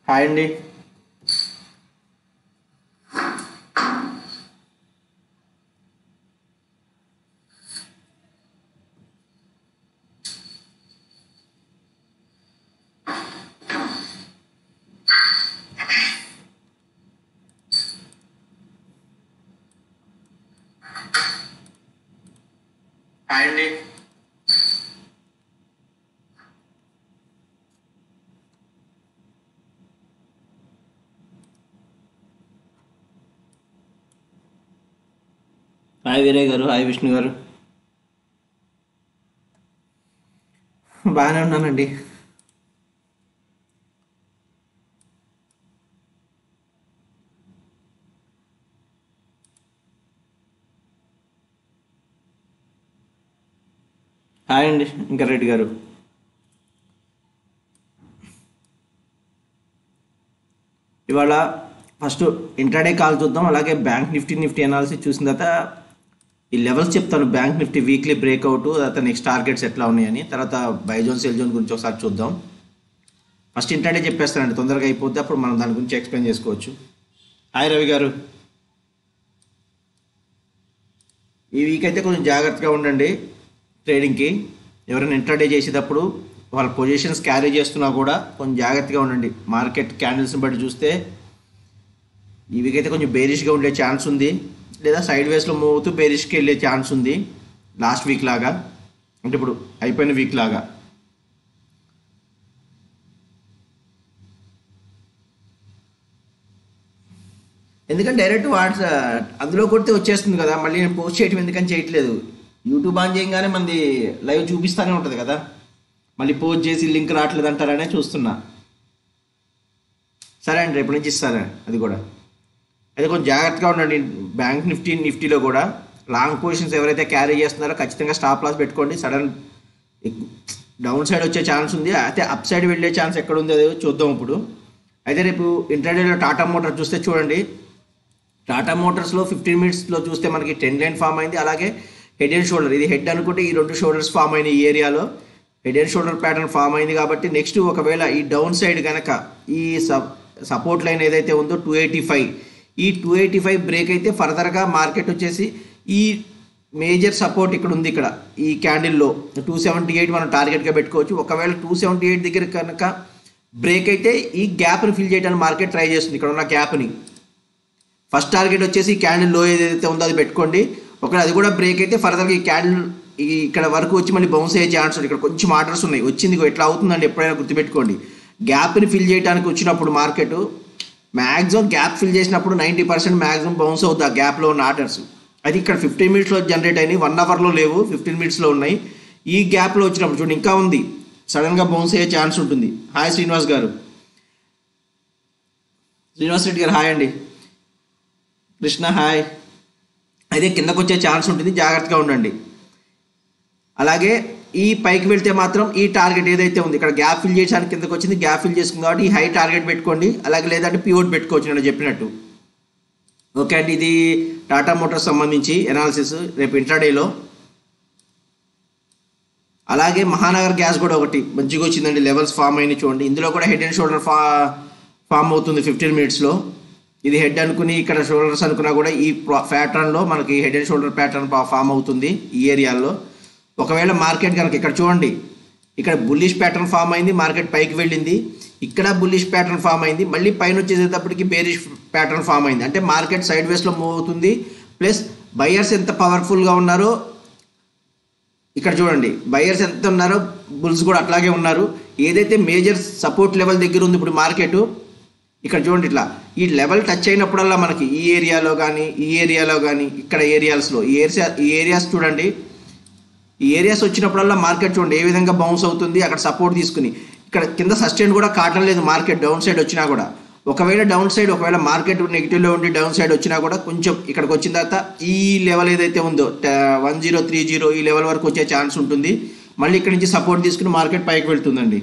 Hi అండి hi అండి hi Veeraiah గారు హాయ్ విష్ణు గారు బాగానే ఉన్నానండి హాయ్ అండి ఇంకా రెడ్డి గారు ఇవాళ ఫస్ట్ ఇంటర్డే కాల్ చూద్దాం అలాగే బ్యాంక్ నిఫ్టీ నిఫ్టీ అనాలిసిస్ చూసిన తర్వాత ఈ లెవెల్స్ చెప్తాను బ్యాంక్ నిఫ్టీ వీక్లీ బ్రేక్అవుట్ తర్వాత నెక్స్ట్ టార్గెట్స్ ఎట్లా ఉన్నాయని తర్వాత బైజోన్ సెల్జోన్ గురించి ఒకసారి చూద్దాం ఫస్ట్ ఇంటర్డే చెప్పేస్తానండి తొందరగా అయిపోతే అప్పుడు మనం దాని గురించి ఎక్స్ప్లెయిన్ చేసుకోవచ్చు హాయ్ రవి గారు ఈ వీక్ అయితే కొంచెం జాగ్రత్తగా ఉండండి ట్రేడింగ్కి ఎవరైనా ఇంట్రాడే చేసేటప్పుడు వాళ్ళ పొజిషన్స్ క్యారీ చేస్తున్నా కూడా కొంచెం జాగ్రత్తగా ఉండండి మార్కెట్ క్యాండిల్స్ని బట్టి చూస్తే ఈ వీక్ అయితే కొంచెం బేరిష్గా ఉండే ఛాన్స్ ఉంది లేదా సైడ్ వేస్లో మూవ్ అవుతూ బేరిష్కి వెళ్ళే ఛాన్స్ ఉంది లాస్ట్ వీక్ లాగా అంటే ఇప్పుడు అయిపోయిన వీక్ లాగా ఎందుకంటే డైరెక్ట్ వాట్స్ అందులో కొడితే వచ్చేస్తుంది కదా మళ్ళీ నేను పోస్ట్ చేయటం ఎందుకని చేయట్లేదు యూట్యూబ్ ఆన్ చేయగానే మనది లైవ్ చూపిస్తూనే ఉంటుంది కదా మళ్ళీ పోస్ట్ చేసి లింక్ రావట్లేదు అంటారనే చూస్తున్నా సరే అండి రేపు నుంచి ఇస్తారా అది కూడా అయితే కొంచెం జాగ్రత్తగా ఉండండి బ్యాంక్ నిఫ్టీ నిఫ్టీలో కూడా లాంగ్ పొజిషన్స్ ఎవరైతే క్యారీ చేస్తున్నారో ఖచ్చితంగా స్టాప్ లాస్ పెట్టుకోండి సడన్ డౌన్ సైడ్ వచ్చే ఛాన్స్ ఉంది అయితే అప్ సైడ్ వెళ్ళే ఛాన్స్ ఎక్కడ ఉంది అదో చూద్దాం ఇప్పుడు అయితే రేపు ఇంటర్డేలో టాటా మోటార్ చూస్తే చూడండి టాటా మోటార్స్లో ఫిఫ్టీన్ మినిట్స్లో చూస్తే మనకి టెన్ లైన్ ఫామ్ అయింది అలాగే హెడ్ అండ్ షోల్డర్ ఇది హెడ్ అనుకుంటే ఈ రెండు షోల్డర్స్ ఫామ్ అయిన ఈ ఏరియాలో head and shoulder pattern form అయింది కాబట్టి నెక్స్ట్ ఒకవేళ ఈ డౌన్ సైడ్ కనుక ఈ సపోర్ట్ లైన్ ఏదైతే ఉందో టూ ఎయిటీ ఫైవ్ ఈ టూ ఎయిటీ ఫైవ్ బ్రేక్ అయితే ఫర్దర్గా మార్కెట్ వచ్చేసి ఈ మేజర్ సపోర్ట్ ఇక్కడ ఉంది ఇక్కడ ఈ క్యాండిల్లో టూ సెవెంటీ ఎయిట్ మనం టార్గెట్గా పెట్టుకోవచ్చు ఒకవేళ టూ సెవెంటీ ఎయిట్ దగ్గర కనుక బ్రేక్ అయితే ఈ గ్యాప్ని ఫిల్ చేయడానికి మార్కెట్ ట్రై చేస్తుంది ఇక్కడ ఉన్న గ్యాప్ని ఫస్ట్ టార్గెట్ వచ్చేసి క్యాండిల్ లో ఏదైతే ఉందో అది పెట్టుకోండి ఒకవేళ అది కూడా బ్రేక్ అయితే ఫర్దర్గా ఈ క్యాండిల్ ఈ ఇక్కడ వరకు వచ్చి మళ్ళీ బౌన్స్ అయ్యే ఛాన్స్ ఉంది ఇక్కడ కొంచెం ఆర్డర్స్ ఉన్నాయి వచ్చింది ఇగో ఎట్లా అవుతుందండి ఎప్పుడైనా గుర్తుపెట్టుకోండి గ్యాప్ని ఫిల్ చేయడానికి వచ్చినప్పుడు మార్కెట్ మ్యాక్సిమం గ్యాప్ ఫిల్ చేసినప్పుడు నైంటీ పర్సెంట్ మ్యాక్సిమం బౌన్స్ అవుతుంది ఆ గ్యాప్లో ఉన్న ఆర్డర్స్ అది ఇక్కడ ఫిఫ్టీన్ మినిట్స్లో జనరేట్ అయినాయి వన్ అవర్లో లేవు ఫిఫ్టీన్ మినిట్స్లో ఉన్నాయి ఈ గ్యాప్లో వచ్చినప్పుడు చూడండి ఇంకా ఉంది సడన్గా బౌన్స్ అయ్యే ఛాన్స్ ఉంటుంది హాయ్ శ్రీనివాస్ గారు శ్రీనివాస్ రెడ్డి గారు హాయ్ అండి కృష్ణ హాయ్ అయితే కిందకు వచ్చే ఛాన్స్ ఉంటుంది జాగ్రత్తగా ఉండండి అలాగే ఈ పైకి వెళ్తే మాత్రం ఈ టార్గెట్ ఏదైతే ఉంది ఇక్కడ గ్యాప్ ఫిల్ చేయడానికి కిందకు వచ్చింది గ్యాప్ ఫిల్ చేసుకుంది కాబట్టి ఈ హై టార్గెట్ పెట్టుకోండి అలాగే లేదంటే పివోట్ పెట్టుకోవచ్చు నేను చెప్పినట్టు ఓకే అండి ఇది టాటా మోటార్స్ సంబంధించి ఎనాలిసిస్ రేపు ఇంట్రాడేలో అలాగే మహానగర్ గ్యాస్ కూడా ఒకటి మంచిగా వచ్చిందండి లెవెల్స్ ఫామ్ అయినాయి చూడండి ఇందులో కూడా హెడ్ అండ్ షోల్డర్ ఫా ఫామ్ అవుతుంది ఫిఫ్టీన్ మినిట్స్లో ఇది హెడ్ అనుకుని ఇక్కడ షోల్డర్స్ అనుకున్నా కూడా ఈ ప్యాటర్న్లో మనకి head and shoulder pattern form అవుతుంది ఈ ఏరియాలో ఒకవేళ మార్కెట్ కనుక ఇక్కడ చూడండి ఇక్కడ బుల్లిష్ ప్యాటర్న్ ఫామ్ అయింది మార్కెట్ పైకి వెళ్ళింది ఇక్కడ బుల్లిష్ ప్యాటర్న్ ఫామ్ అయింది మళ్ళీ పైన వచ్చేసేటప్పటికి బేరిష్ ప్యాటర్న్ ఫామ్ అయింది అంటే మార్కెట్ సైడ్ వేస్లో మూవ్ అవుతుంది ప్లస్ బయర్స్ ఎంత పవర్ఫుల్గా ఉన్నారో ఇక్కడ చూడండి బయర్స్ ఎంత ఉన్నారో బుల్స్ కూడా అట్లాగే ఉన్నారు ఏదైతే మేజర్ సపోర్ట్ లెవెల్ దగ్గర ఉంది ఇప్పుడు మార్కెట్ ఇక్కడ చూడండి ఇట్లా ఈ లెవెల్ టచ్ అయినప్పుడల్లా మనకి ఈ ఏరియాలో కానీ ఈ ఏరియాలో కానీ ఇక్కడ ఏరియాస్లో ఈ ఏరియా ఈ ఏరియాస్ చూడండి ఈ ఏరియాస్ వచ్చినప్పుడల్లా మార్కెట్ చూడండి ఏ విధంగా బౌన్స్ అవుతుంది అక్కడ సపోర్ట్ తీసుకుని ఇక్కడ కింద సస్టైన్ కూడా కావటం లేదు మార్కెట్ డౌన్ సైడ్ వచ్చినా కూడా ఒకవేళ డౌన్ సైడ్ ఒకవేళ మార్కెట్ నెగిటివ్లో ఉండి డౌన్ సైడ్ వచ్చినా కూడా కొంచెం ఇక్కడికి వచ్చిన తర్వాత ఈ లెవెల్ ఏదైతే ఉందో వన్ జీరో త్రీ జీరో ఈ లెవెల్ వరకు వచ్చే ఛాన్స్ ఉంటుంది మళ్ళీ ఇక్కడ నుంచి సపోర్ట్ తీసుకుని మార్కెట్ పైకి వెళ్తుందండి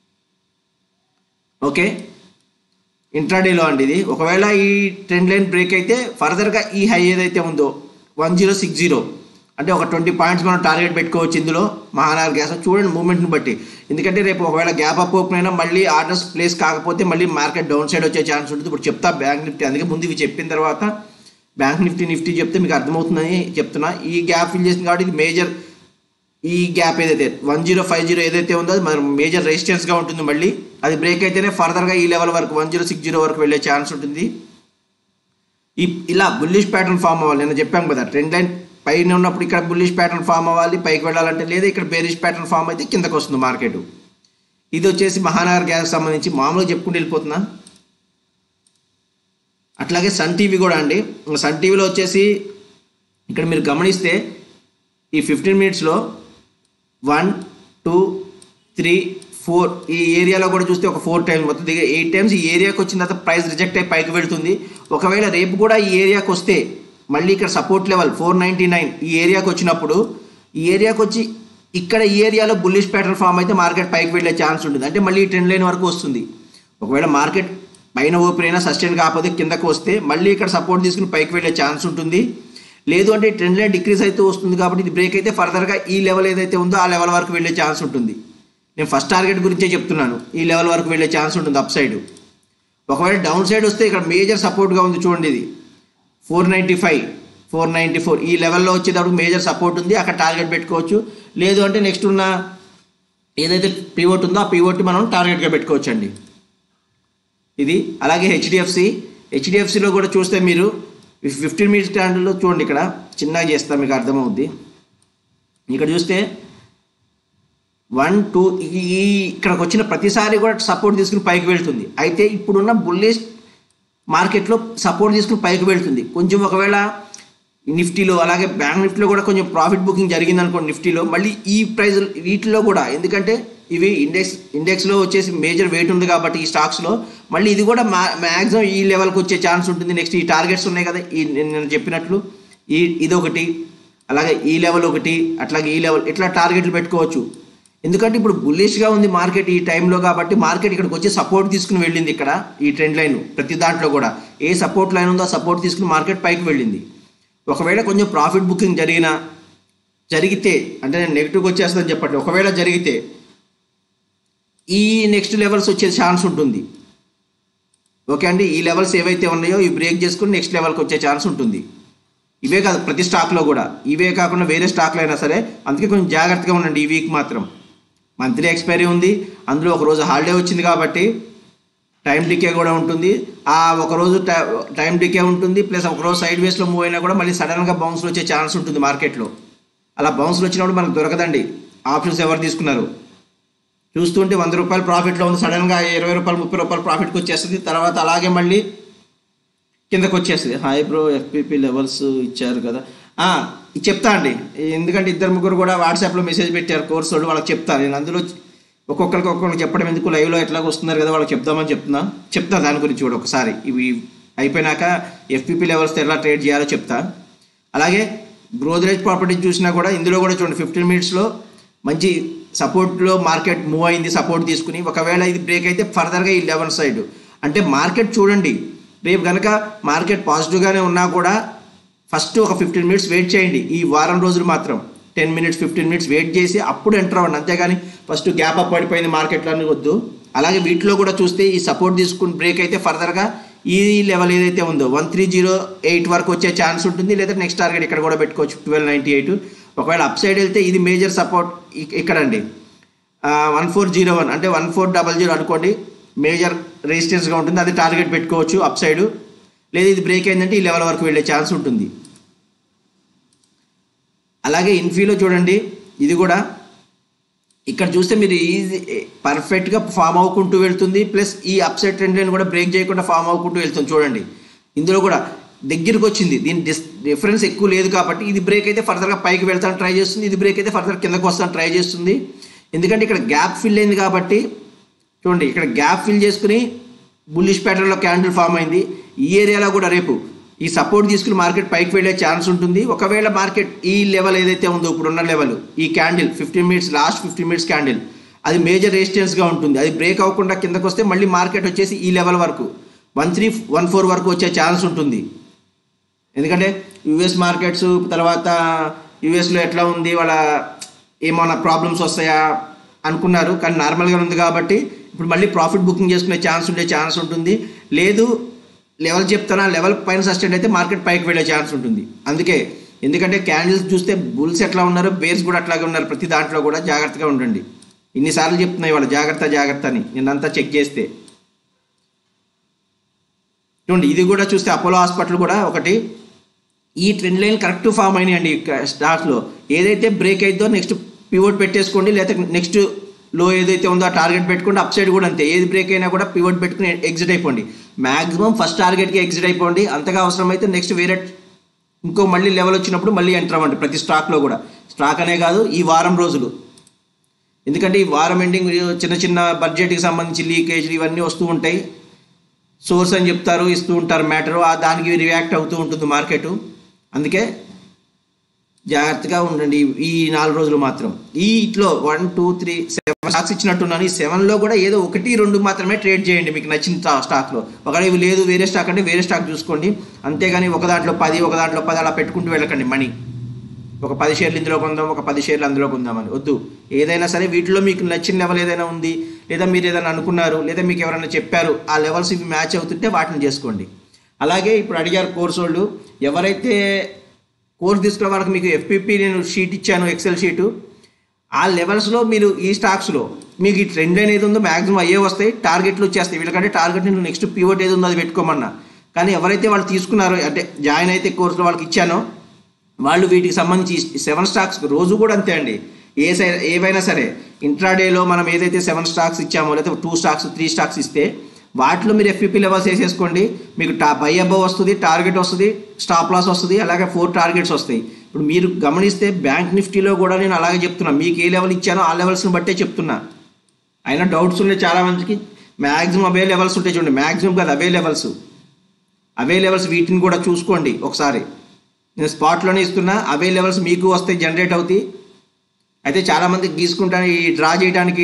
ఓకే ఇంట్రాడేలో అండి ఇది ఒకవేళ ఈ ట్రెండ్ లైన్ బ్రేక్ అయితే ఫర్దర్గా ఈ హై ఏదైతే ఉందో వన్ జీరో సిక్స్ జీరో అంటే ఒక ట్వంటీ పాయింట్స్ మనం టార్గెట్ పెట్టుకోవచ్చు ఇందులో మహానగర్ గ్యాస్ చూడండి మూమెంట్ని బట్టి ఎందుకంటే రేపు ఒకవేళ గ్యాప్ అప్ ఓపెన్ అయినా మళ్ళీ ఆర్డర్స్ ప్లేస్ కాకపోతే మళ్ళీ మార్కెట్ డౌన్ సైడ్ వచ్చే ఛాన్స్ ఉంటుంది ఇప్పుడు చెప్తా బ్యాంక్ నిఫ్టీ అందుకే ముందు ఇవి చెప్పిన తర్వాత బ్యాంక్ నిఫ్టీ నిఫ్టీ చెప్తే మీకు అర్థమవుతుందని చెప్తున్నా ఈ గ్యాప్ ఫిల్ చేసింది కాబట్టి ఇది మేజర్ ఈ గ్యాప్ ఏదైతే వన్ జీరో ఫైవ్ జీరో ఏదైతే ఉందో అది మన మేజర్ రెసిస్టెన్స్గా ఉంటుంది మళ్ళీ అది బ్రేక్ అయితేనే ఫర్దర్గా ఈ లెవెల్ వరకు వన్ జీరో సిక్స్ జీరో వరకు వెళ్ళే ఛాన్స్ ఉంటుంది ఈ ఇలా బుల్లిష్ ప్యాటర్న్ ఫామ్ అవ్వాలి నేను చెప్పాను కదా ట్రెండ్ లైన్ పైన ఉన్నప్పుడు ఇక్కడ బుల్లిష్ ప్యాటర్న్ ఫామ్ అవ్వాలి పైకి వెళ్ళాలంటే లేదా ఇక్కడ బేరిష్ ప్యాటర్న్ ఫామ్ అయితే కిందకు వస్తుంది మార్కెట్ ఇది వచ్చేసి మహానగర్ గ్యాస్ సంబంధించి మామూలుగా చెప్పుకుంటూ వెళ్ళిపోతున్నా అట్లాగే సన్ టీవీ కూడా అండి సన్ టీవీలో వచ్చేసి ఇక్కడ మీరు గమనిస్తే ఈ ఫిఫ్టీన్ మినిట్స్లో వన్ టూ త్రీ ఫోర్ ఈ ఏరియాలో కూడా చూస్తే ఒక ఫోర్ టైమ్స్ మొత్తం దగ్గర ఎయిట్ టైమ్స్ ఈ ఏరియాకి వచ్చిన తర్వాత ప్రైస్ రిజెక్ట్ అయ్యి పైకి వెళ్తుంది ఒకవేళ రేపు కూడా ఈ ఏరియాకి వస్తే మళ్ళీ ఇక్కడ support level four ninety nine ఈ ఏరియాకి వచ్చినప్పుడు ఈ ఏరియాకి వచ్చి ఇక్కడ ఈ ఏరియాలో బుల్లిష్ ప్యాటర్న్ ఫామ్ అయితే మార్కెట్ పైకి వెళ్ళే ఛాన్స్ ఉంటుంది అంటే మళ్ళీ ఈ ట్రెండ్ లైన్ వరకు వస్తుంది ఒకవేళ మార్కెట్ పైన ఓపెన్ అయినా సస్టైన్ కాకపోతే కిందకు వస్తే మళ్ళీ ఇక్కడ సపోర్ట్ తీసుకుని పైకి వెళ్ళే ఛాన్స్ ఉంటుంది లేదు అంటే ట్రెండ్ లైన్ డిక్రీస్ అయితే వస్తుంది కాబట్టి ఇది బ్రేక్ అయితే ఫర్దర్గా ఈ లెవెల్ ఏదైతే ఉందో ఆ లెవెల్ వరకు వెళ్ళే ఛాన్స్ ఉంటుంది నేను ఫస్ట్ టార్గెట్ గురించే చెప్తున్నాను ఈ లెవెల్ వరకు వెళ్ళే ఛాన్స్ ఉంటుంది అప్ సైడ్ ఒకవేళ డౌన్ సైడ్ వస్తే ఇక్కడ మేజర్ సపోర్ట్గా ఉంది చూడండి ఇది four ninety five four ninety four ఈ లెవెల్లో వచ్చేటప్పుడు మేజర్ సపోర్ట్ ఉంది అక్కడ టార్గెట్ పెట్టుకోవచ్చు లేదు అంటే నెక్స్ట్ ఉన్న ఏదైతే పీవోట్ ఉందో ఆ పీవోట్ మనం టార్గెట్గా పెట్టుకోవచ్చు అండి ఇది అలాగే హెచ్డిఎఫ్సి హెచ్డిఎఫ్సిలో కూడా చూస్తే మీరు ఫిఫ్టీన్ మినిట్స్ క్యాండిల్లో చూడండి ఇక్కడ చిన్నగా చేస్తా మీకు అర్థమవుద్ది ఇక్కడ చూస్తే వన్ టూ ఈ ఇక్కడికి వచ్చిన ప్రతిసారి కూడా సపోర్ట్ తీసుకుని పైకి వెళ్తుంది అయితే ఇప్పుడున్న బుల్లిష్ మార్కెట్లో సపోర్ట్ తీసుకుని పైకి వెళ్తుంది కొంచెం ఒకవేళ నిఫ్టీలో అలాగే బ్యాంక్ నిఫ్టీలో కూడా కొంచెం ప్రాఫిట్ బుకింగ్ జరిగింది అనుకోండి నిఫ్టీలో మళ్ళీ ఈ ప్రైస్ వీటిలో కూడా ఎందుకంటే ఇవి ఇండెక్స్ ఇండెక్స్లో వచ్చేసి మేజర్ వెయిట్ ఉంది కాబట్టి ఈ స్టాక్స్లో మళ్ళీ ఇది కూడా మా మ్యాక్సిమం ఈ లెవెల్కి వచ్చే ఛాన్స్ ఉంటుంది నెక్స్ట్ ఈ టార్గెట్స్ ఉన్నాయి కదా ఈ నేను చెప్పినట్లు ఈ ఇది ఒకటి అలాగే ఈ లెవెల్ ఒకటి అట్లాగే ఈ లెవెల్ ఇట్లా టార్గెట్లు పెట్టుకోవచ్చు ఎందుకంటే ఇప్పుడు బుల్లిష్గా ఉంది మార్కెట్ ఈ టైంలో కాబట్టి మార్కెట్ ఇక్కడికి వచ్చి సపోర్ట్ తీసుకుని వెళ్ళింది ఇక్కడ ఈ ట్రెండ్ లైన్ ప్రతి దాంట్లో కూడా ఏ సపోర్ట్ లైన్ ఉందో ఆ సపోర్ట్ తీసుకుని మార్కెట్ పైకి వెళ్ళింది ఒకవేళ కొంచెం ప్రాఫిట్ బుకింగ్ జరిగినా జరిగితే అంటే నేను నెగిటివ్గా వచ్చేస్తుందని చెప్పండి ఒకవేళ జరిగితే ఈ నెక్స్ట్ లెవెల్స్ వచ్చే ఛాన్స్ ఉంటుంది ఓకే అండి ఈ లెవెల్స్ ఏవైతే ఉన్నాయో ఇవి బ్రేక్ చేసుకుని నెక్స్ట్ లెవెల్కి వచ్చే ఛాన్స్ ఉంటుంది ఇవే కాదు ప్రతి స్టాక్లో కూడా ఇవే కాకుండా వేరే స్టాక్లో అయినా సరే అందుకే కొంచెం జాగ్రత్తగా ఉండండి ఈ వీక్ మాత్రం మంత్లీ ఎక్స్పైరీ ఉంది అందులో ఒక రోజు హాలిడే వచ్చింది కాబట్టి టైం డికే కూడా ఉంటుంది ఆ ఒక రోజు టైం డికే ఉంటుంది ప్లస్ ఒక రోజు సైడ్ వేస్లో మూవ్ అయినా కూడా మళ్ళీ సడన్గా బౌన్స్లు వచ్చే ఛాన్స్ ఉంటుంది మార్కెట్లో అలా బౌన్స్లు వచ్చినప్పుడు మనకు దొరకదండి ఆప్షన్స్ ఎవరు తీసుకున్నారు చూస్తుంటే వంద రూపాయలు ప్రాఫిట్లో ఉంది సడన్గా ఇరవై రూపాయలు ముప్పై రూపాయలు ప్రాఫిట్కి వచ్చేస్తుంది తర్వాత అలాగే మళ్ళీ కిందకు వచ్చేస్తుంది హాయ్ బ్రో ఎఫ్పిపి లెవెల్స్ ఇచ్చారు కదా ఆ, ఇది చెప్తా అండి ఎందుకంటే ఇద్దరు ముగ్గురు కూడా వాట్సాప్లో మెసేజ్ పెట్టారు కోర్స్ వాళ్ళు వాళ్ళకి చెప్తాను నేను అందులో ఒక్కొక్కరికి ఒక్కొక్కరికి చెప్పడం ఎందుకు లైవ్లో ఎట్లాగో వస్తున్నారు కదా వాళ్ళకి చెప్దామని చెప్తున్నా చెప్తా దాని గురించి కూడా ఒకసారి ఇవి అయిపోయినాక ఎఫ్పిపి లెవెల్స్తో ఎలా ట్రేడ్ చేయాలో చెప్తా అలాగే బ్రోదరేజ్ ప్రాపర్టీ చూసినా కూడా ఇందులో కూడా చూడండి ఫిఫ్టీన్ మినిట్స్లో మంచి సపోర్ట్లో మార్కెట్ మూవ్ అయింది సపోర్ట్ తీసుకుని ఒకవేళ ఇది బ్రేక్ అయితే ఫర్దర్గా ఈ లెవెన్ సైడ్ అంటే మార్కెట్ చూడండి రేపు కనుక మార్కెట్ పాజిటివ్గానే ఉన్నా కూడా ఫస్ట్ ఒక ఫిఫ్టీన్ మినిట్స్ వెయిట్ చేయండి ఈ వారం రోజులు మాత్రం ten minutes fifteen minutes wait చేసి అప్పుడు ఎంటర్ అవ్వండి అంతేగాని ఫస్ట్ గ్యాప్ అప్ పడిపోయింది మార్కెట్లో అని వద్దు అలాగే వీటిలో కూడా చూస్తే ఈ సపోర్ట్ తీసుకుని బ్రేక్ అయితే ఫర్దర్గా ఈ లెవెల్ ఏదైతే ఉందో వన్ త్రీ జీరో ఎయిట్ వరకు వచ్చే ఛాన్స్ ఉంటుంది లేదా నెక్స్ట్ టార్గెట్ ఇక్కడ కూడా పెట్టుకోవచ్చు ట్వెల్వ్ నైంటీ ఎయిట్ ఒకవేళ అప్ సైడ్ వెళ్తే ఇది మేజర్ సపోర్ట్ ఇక్కడండి వన్ ఫోర్ జీరో వన్ అంటే వన్ ఫోర్ డబల్ జీరో అనుకోండి మేజర్ రెసిస్టెన్స్గా ఉంటుంది అది టార్గెట్ పెట్టుకోవచ్చు అప్ సైడ్ లేదా ఇది బ్రేక్ అయిందంటే ఈ లెవెల్ వరకు వెళ్ళే ఛాన్స్ ఉంటుంది అలాగే ఇన్ఫీలో చూడండి ఇది కూడా ఇక్కడ చూస్తే మీరు ఈజీ పర్ఫెక్ట్గా ఫామ్ అవ్వకుంటూ వెళ్తుంది ప్లస్ ఈ అప్సైడ్ ట్రెండ్ లైన్ కూడా బ్రేక్ చేయకుండా ఫామ్ అవ్వకుంటూ వెళ్తుంది చూడండి ఇందులో కూడా దగ్గరికి వచ్చింది దీని డిస్ డిఫరెన్స్ ఎక్కువ లేదు కాబట్టి ఇది బ్రేక్ అయితే ఫర్దర్గా పైకి వెళ్తాను ట్రై చేస్తుంది ఇది బ్రేక్ అయితే ఫర్దర్ కిందకు వస్తాను ట్రై చేస్తుంది ఎందుకంటే ఇక్కడ గ్యాప్ ఫిల్ అయింది కాబట్టి చూడండి ఇక్కడ గ్యాప్ ఫిల్ చేసుకుని బుల్లిష్ ప్యాటర్న్లో క్యాండిల్ ఫామ్ అయింది ఈ ఏరియాలో కూడా రేపు ఈ సపోర్ట్ తీసుకుని మార్కెట్ పైకి వెళ్ళే ఛాన్స్ ఉంటుంది ఒకవేళ మార్కెట్ ఈ లెవెల్ ఏదైతే ఉందో ఇప్పుడున్న లెవెల్ ఈ candle fifteen minutes last fifteen minutes candle అది మేజర్ రెసిస్టెన్స్గా ఉంటుంది అది బ్రేక్ అవ్వకుండా కిందకు వస్తే మళ్ళీ మార్కెట్ వచ్చేసి ఈ లెవెల్ వరకు వన్ త్రీ వన్ ఫోర్ వరకు వచ్చే ఛాన్స్ ఉంటుంది ఎందుకంటే యుఎస్ మార్కెట్స్ తర్వాత యూఎస్లో ఎట్లా ఉంది వాళ్ళ ఏమైనా ప్రాబ్లమ్స్ వస్తాయా అనుకున్నారు కానీ నార్మల్గా ఉంది కాబట్టి ఇప్పుడు మళ్ళీ ప్రాఫిట్ బుకింగ్ చేసుకునే ఛాన్స్ ఉండే ఛాన్స్ ఉంటుంది లేదు లెవెల్ చెప్తానా లెవెల్ పైన సస్టైన్ అయితే మార్కెట్ పైకి వెళ్ళే ఛాన్స్ ఉంటుంది అందుకే ఎందుకంటే క్యాండిల్స్ చూస్తే బుల్స్ ఎట్లా ఉన్నారు బేర్స్ కూడా అట్లాగే ఉన్నారు ప్రతి దాంట్లో కూడా జాగ్రత్తగా ఉండండి ఇన్నిసార్లు చెప్తున్నాయి వాళ్ళు జాగ్రత్త జాగ్రత్త అని నిన్నంతా చెక్ చేస్తే చూడండి ఇది కూడా చూస్తే అపోలో హాస్పిటల్ కూడా ఒకటి ఈ ట్రెండ్ లైన్ కరెక్ట్ ఫామ్ అయినాయండి స్టాక్స్లో ఏదైతే బ్రేక్ అయిద్దో నెక్స్ట్ పివోట్ పెట్టేసుకోండి లేకపోతే నెక్స్ట్ లో ఏదైతే ఉందో ఆ టార్గెట్ పెట్టుకోండి అప్ సైడ్ కూడా అంతే ఏది బ్రేక్ అయినా కూడా పివోట్ పెట్టుకుని ఎగ్జిట్ అయిపోండి మాక్సిమం ఫస్ట్ టార్గెట్కి ఎగ్జిట్ అయిపోండి అంతగా అవసరమైతే నెక్స్ట్ వేరే ఇంకో మళ్ళీ లెవెల్ వచ్చినప్పుడు మళ్ళీ ఎంటర్ అవ్వండి ప్రతి స్టాక్లో కూడా స్టాక్ అనే కాదు ఈ వారం రోజులు ఎందుకంటే ఈ వారం ఎండింగ్ చిన్న చిన్న బడ్జెట్కి సంబంధించి లీకేజ్లు ఇవన్నీ వస్తూ ఉంటాయి సోర్స్ అని చెప్తారు ఇస్తూ ఉంటారు మ్యాటర్ దానికి రియాక్ట్ అవుతూ ఉంటుంది మార్కెట్ అందుకే జాగ్రత్తగా ఉండండి ఈ నాలుగు రోజులు మాత్రం ఈ ఇట్లో one two three seven stocks ఇచ్చినట్టున్నాను ఈ సెవెన్లో కూడా ఏదో ఒకటి రెండు మాత్రమే ట్రేడ్ చేయండి మీకు నచ్చిన స్టా- స్టాక్లో ఒకవేళ ఇవి లేదు వేరే స్టాక్ అంటే వేరే స్టాక్ చూసుకోండి అంతేగాని ఒక దాంట్లో పది ఒక దాంట్లో పది అలా పెట్టుకుంటూ వెళ్ళకండి మనీ ఒక పది షేర్లు ఇందులో కొందాం ఒక పది షేర్లు అందులో కొందామని వద్దు ఏదైనా సరే వీటిలో మీకు నచ్చిన లెవెల్ ఏదైనా ఉంది లేదా మీరు ఏదైనా అనుకున్నారు లేదా మీకు ఎవరైనా చెప్పారు ఆ లెవెల్స్ ఇవి మ్యాచ్ అవుతుంటే వాటిని చేసుకోండి అలాగే ఇప్పుడు అడిగారు కోర్స్ వాళ్ళు ఎవరైతే కోర్స్ తీసుకున్న వాళ్ళకి మీకు ఎఫ్పిపి నేను షీట్ ఇచ్చాను ఎక్సెల్ షీటు ఆ లెవెల్స్లో మీరు ఈ స్టాక్స్లో మీకు ఈ ట్రెండ్ అనేది ఉందో మ్యాక్సిమం అయ్యే వస్తాయి టార్గెట్లు వచ్చేస్తాయి వీళ్ళకంటే టార్గెట్ నేను నెక్స్ట్ పివట్ ఏది ఉందో అది పెట్టుకోమన్నా కానీ ఎవరైతే వాళ్ళు తీసుకున్నారో అంటే జాయిన్ అయితే కోర్సులో వాళ్ళకి ఇచ్చానో వాళ్ళు వీటికి సంబంధించి సెవెన్ స్టాక్స్ రోజు కూడా అంతే అండి ఏ సై ఏవైనా సరే ఇంట్రాడేలో మనం ఏదైతే సెవెన్ స్టాక్స్ ఇచ్చామో లేదా టూ స్టాక్స్ త్రీ స్టాక్స్ ఇస్తే వాటిలో మీరు ఎఫ్పిపి లెవెల్స్ వేసేసుకోండి మీకు టా బై అబవ్ వస్తుంది టార్గెట్ వస్తుంది స్టాప్ లాస్ వస్తుంది అలాగే ఫోర్ టార్గెట్స్ వస్తాయి ఇప్పుడు మీరు గమనిస్తే బ్యాంక్ నిఫ్టీలో కూడా నేను అలాగే చెప్తున్నా మీకు ఏ లెవెల్ ఇచ్చానో ఆ లెవెల్స్ని బట్టే చెప్తున్నా అయినా డౌట్స్ ఉన్నాయి చాలా మందికి మ్యాక్సిమం అవే లెవెల్స్ ఉంటాయి చూడండి మ్యాక్సిమం కాదు అవే లెవెల్స్ అవే లెవెల్స్ వీటిని కూడా చూసుకోండి ఒకసారి నేను స్పాట్లోనే ఇస్తున్నా అవే లెవెల్స్ మీకు వస్తాయి జనరేట్ అవుతాయి అయితే చాలామంది గీసుకుంటాను ఈ డ్రా చేయడానికి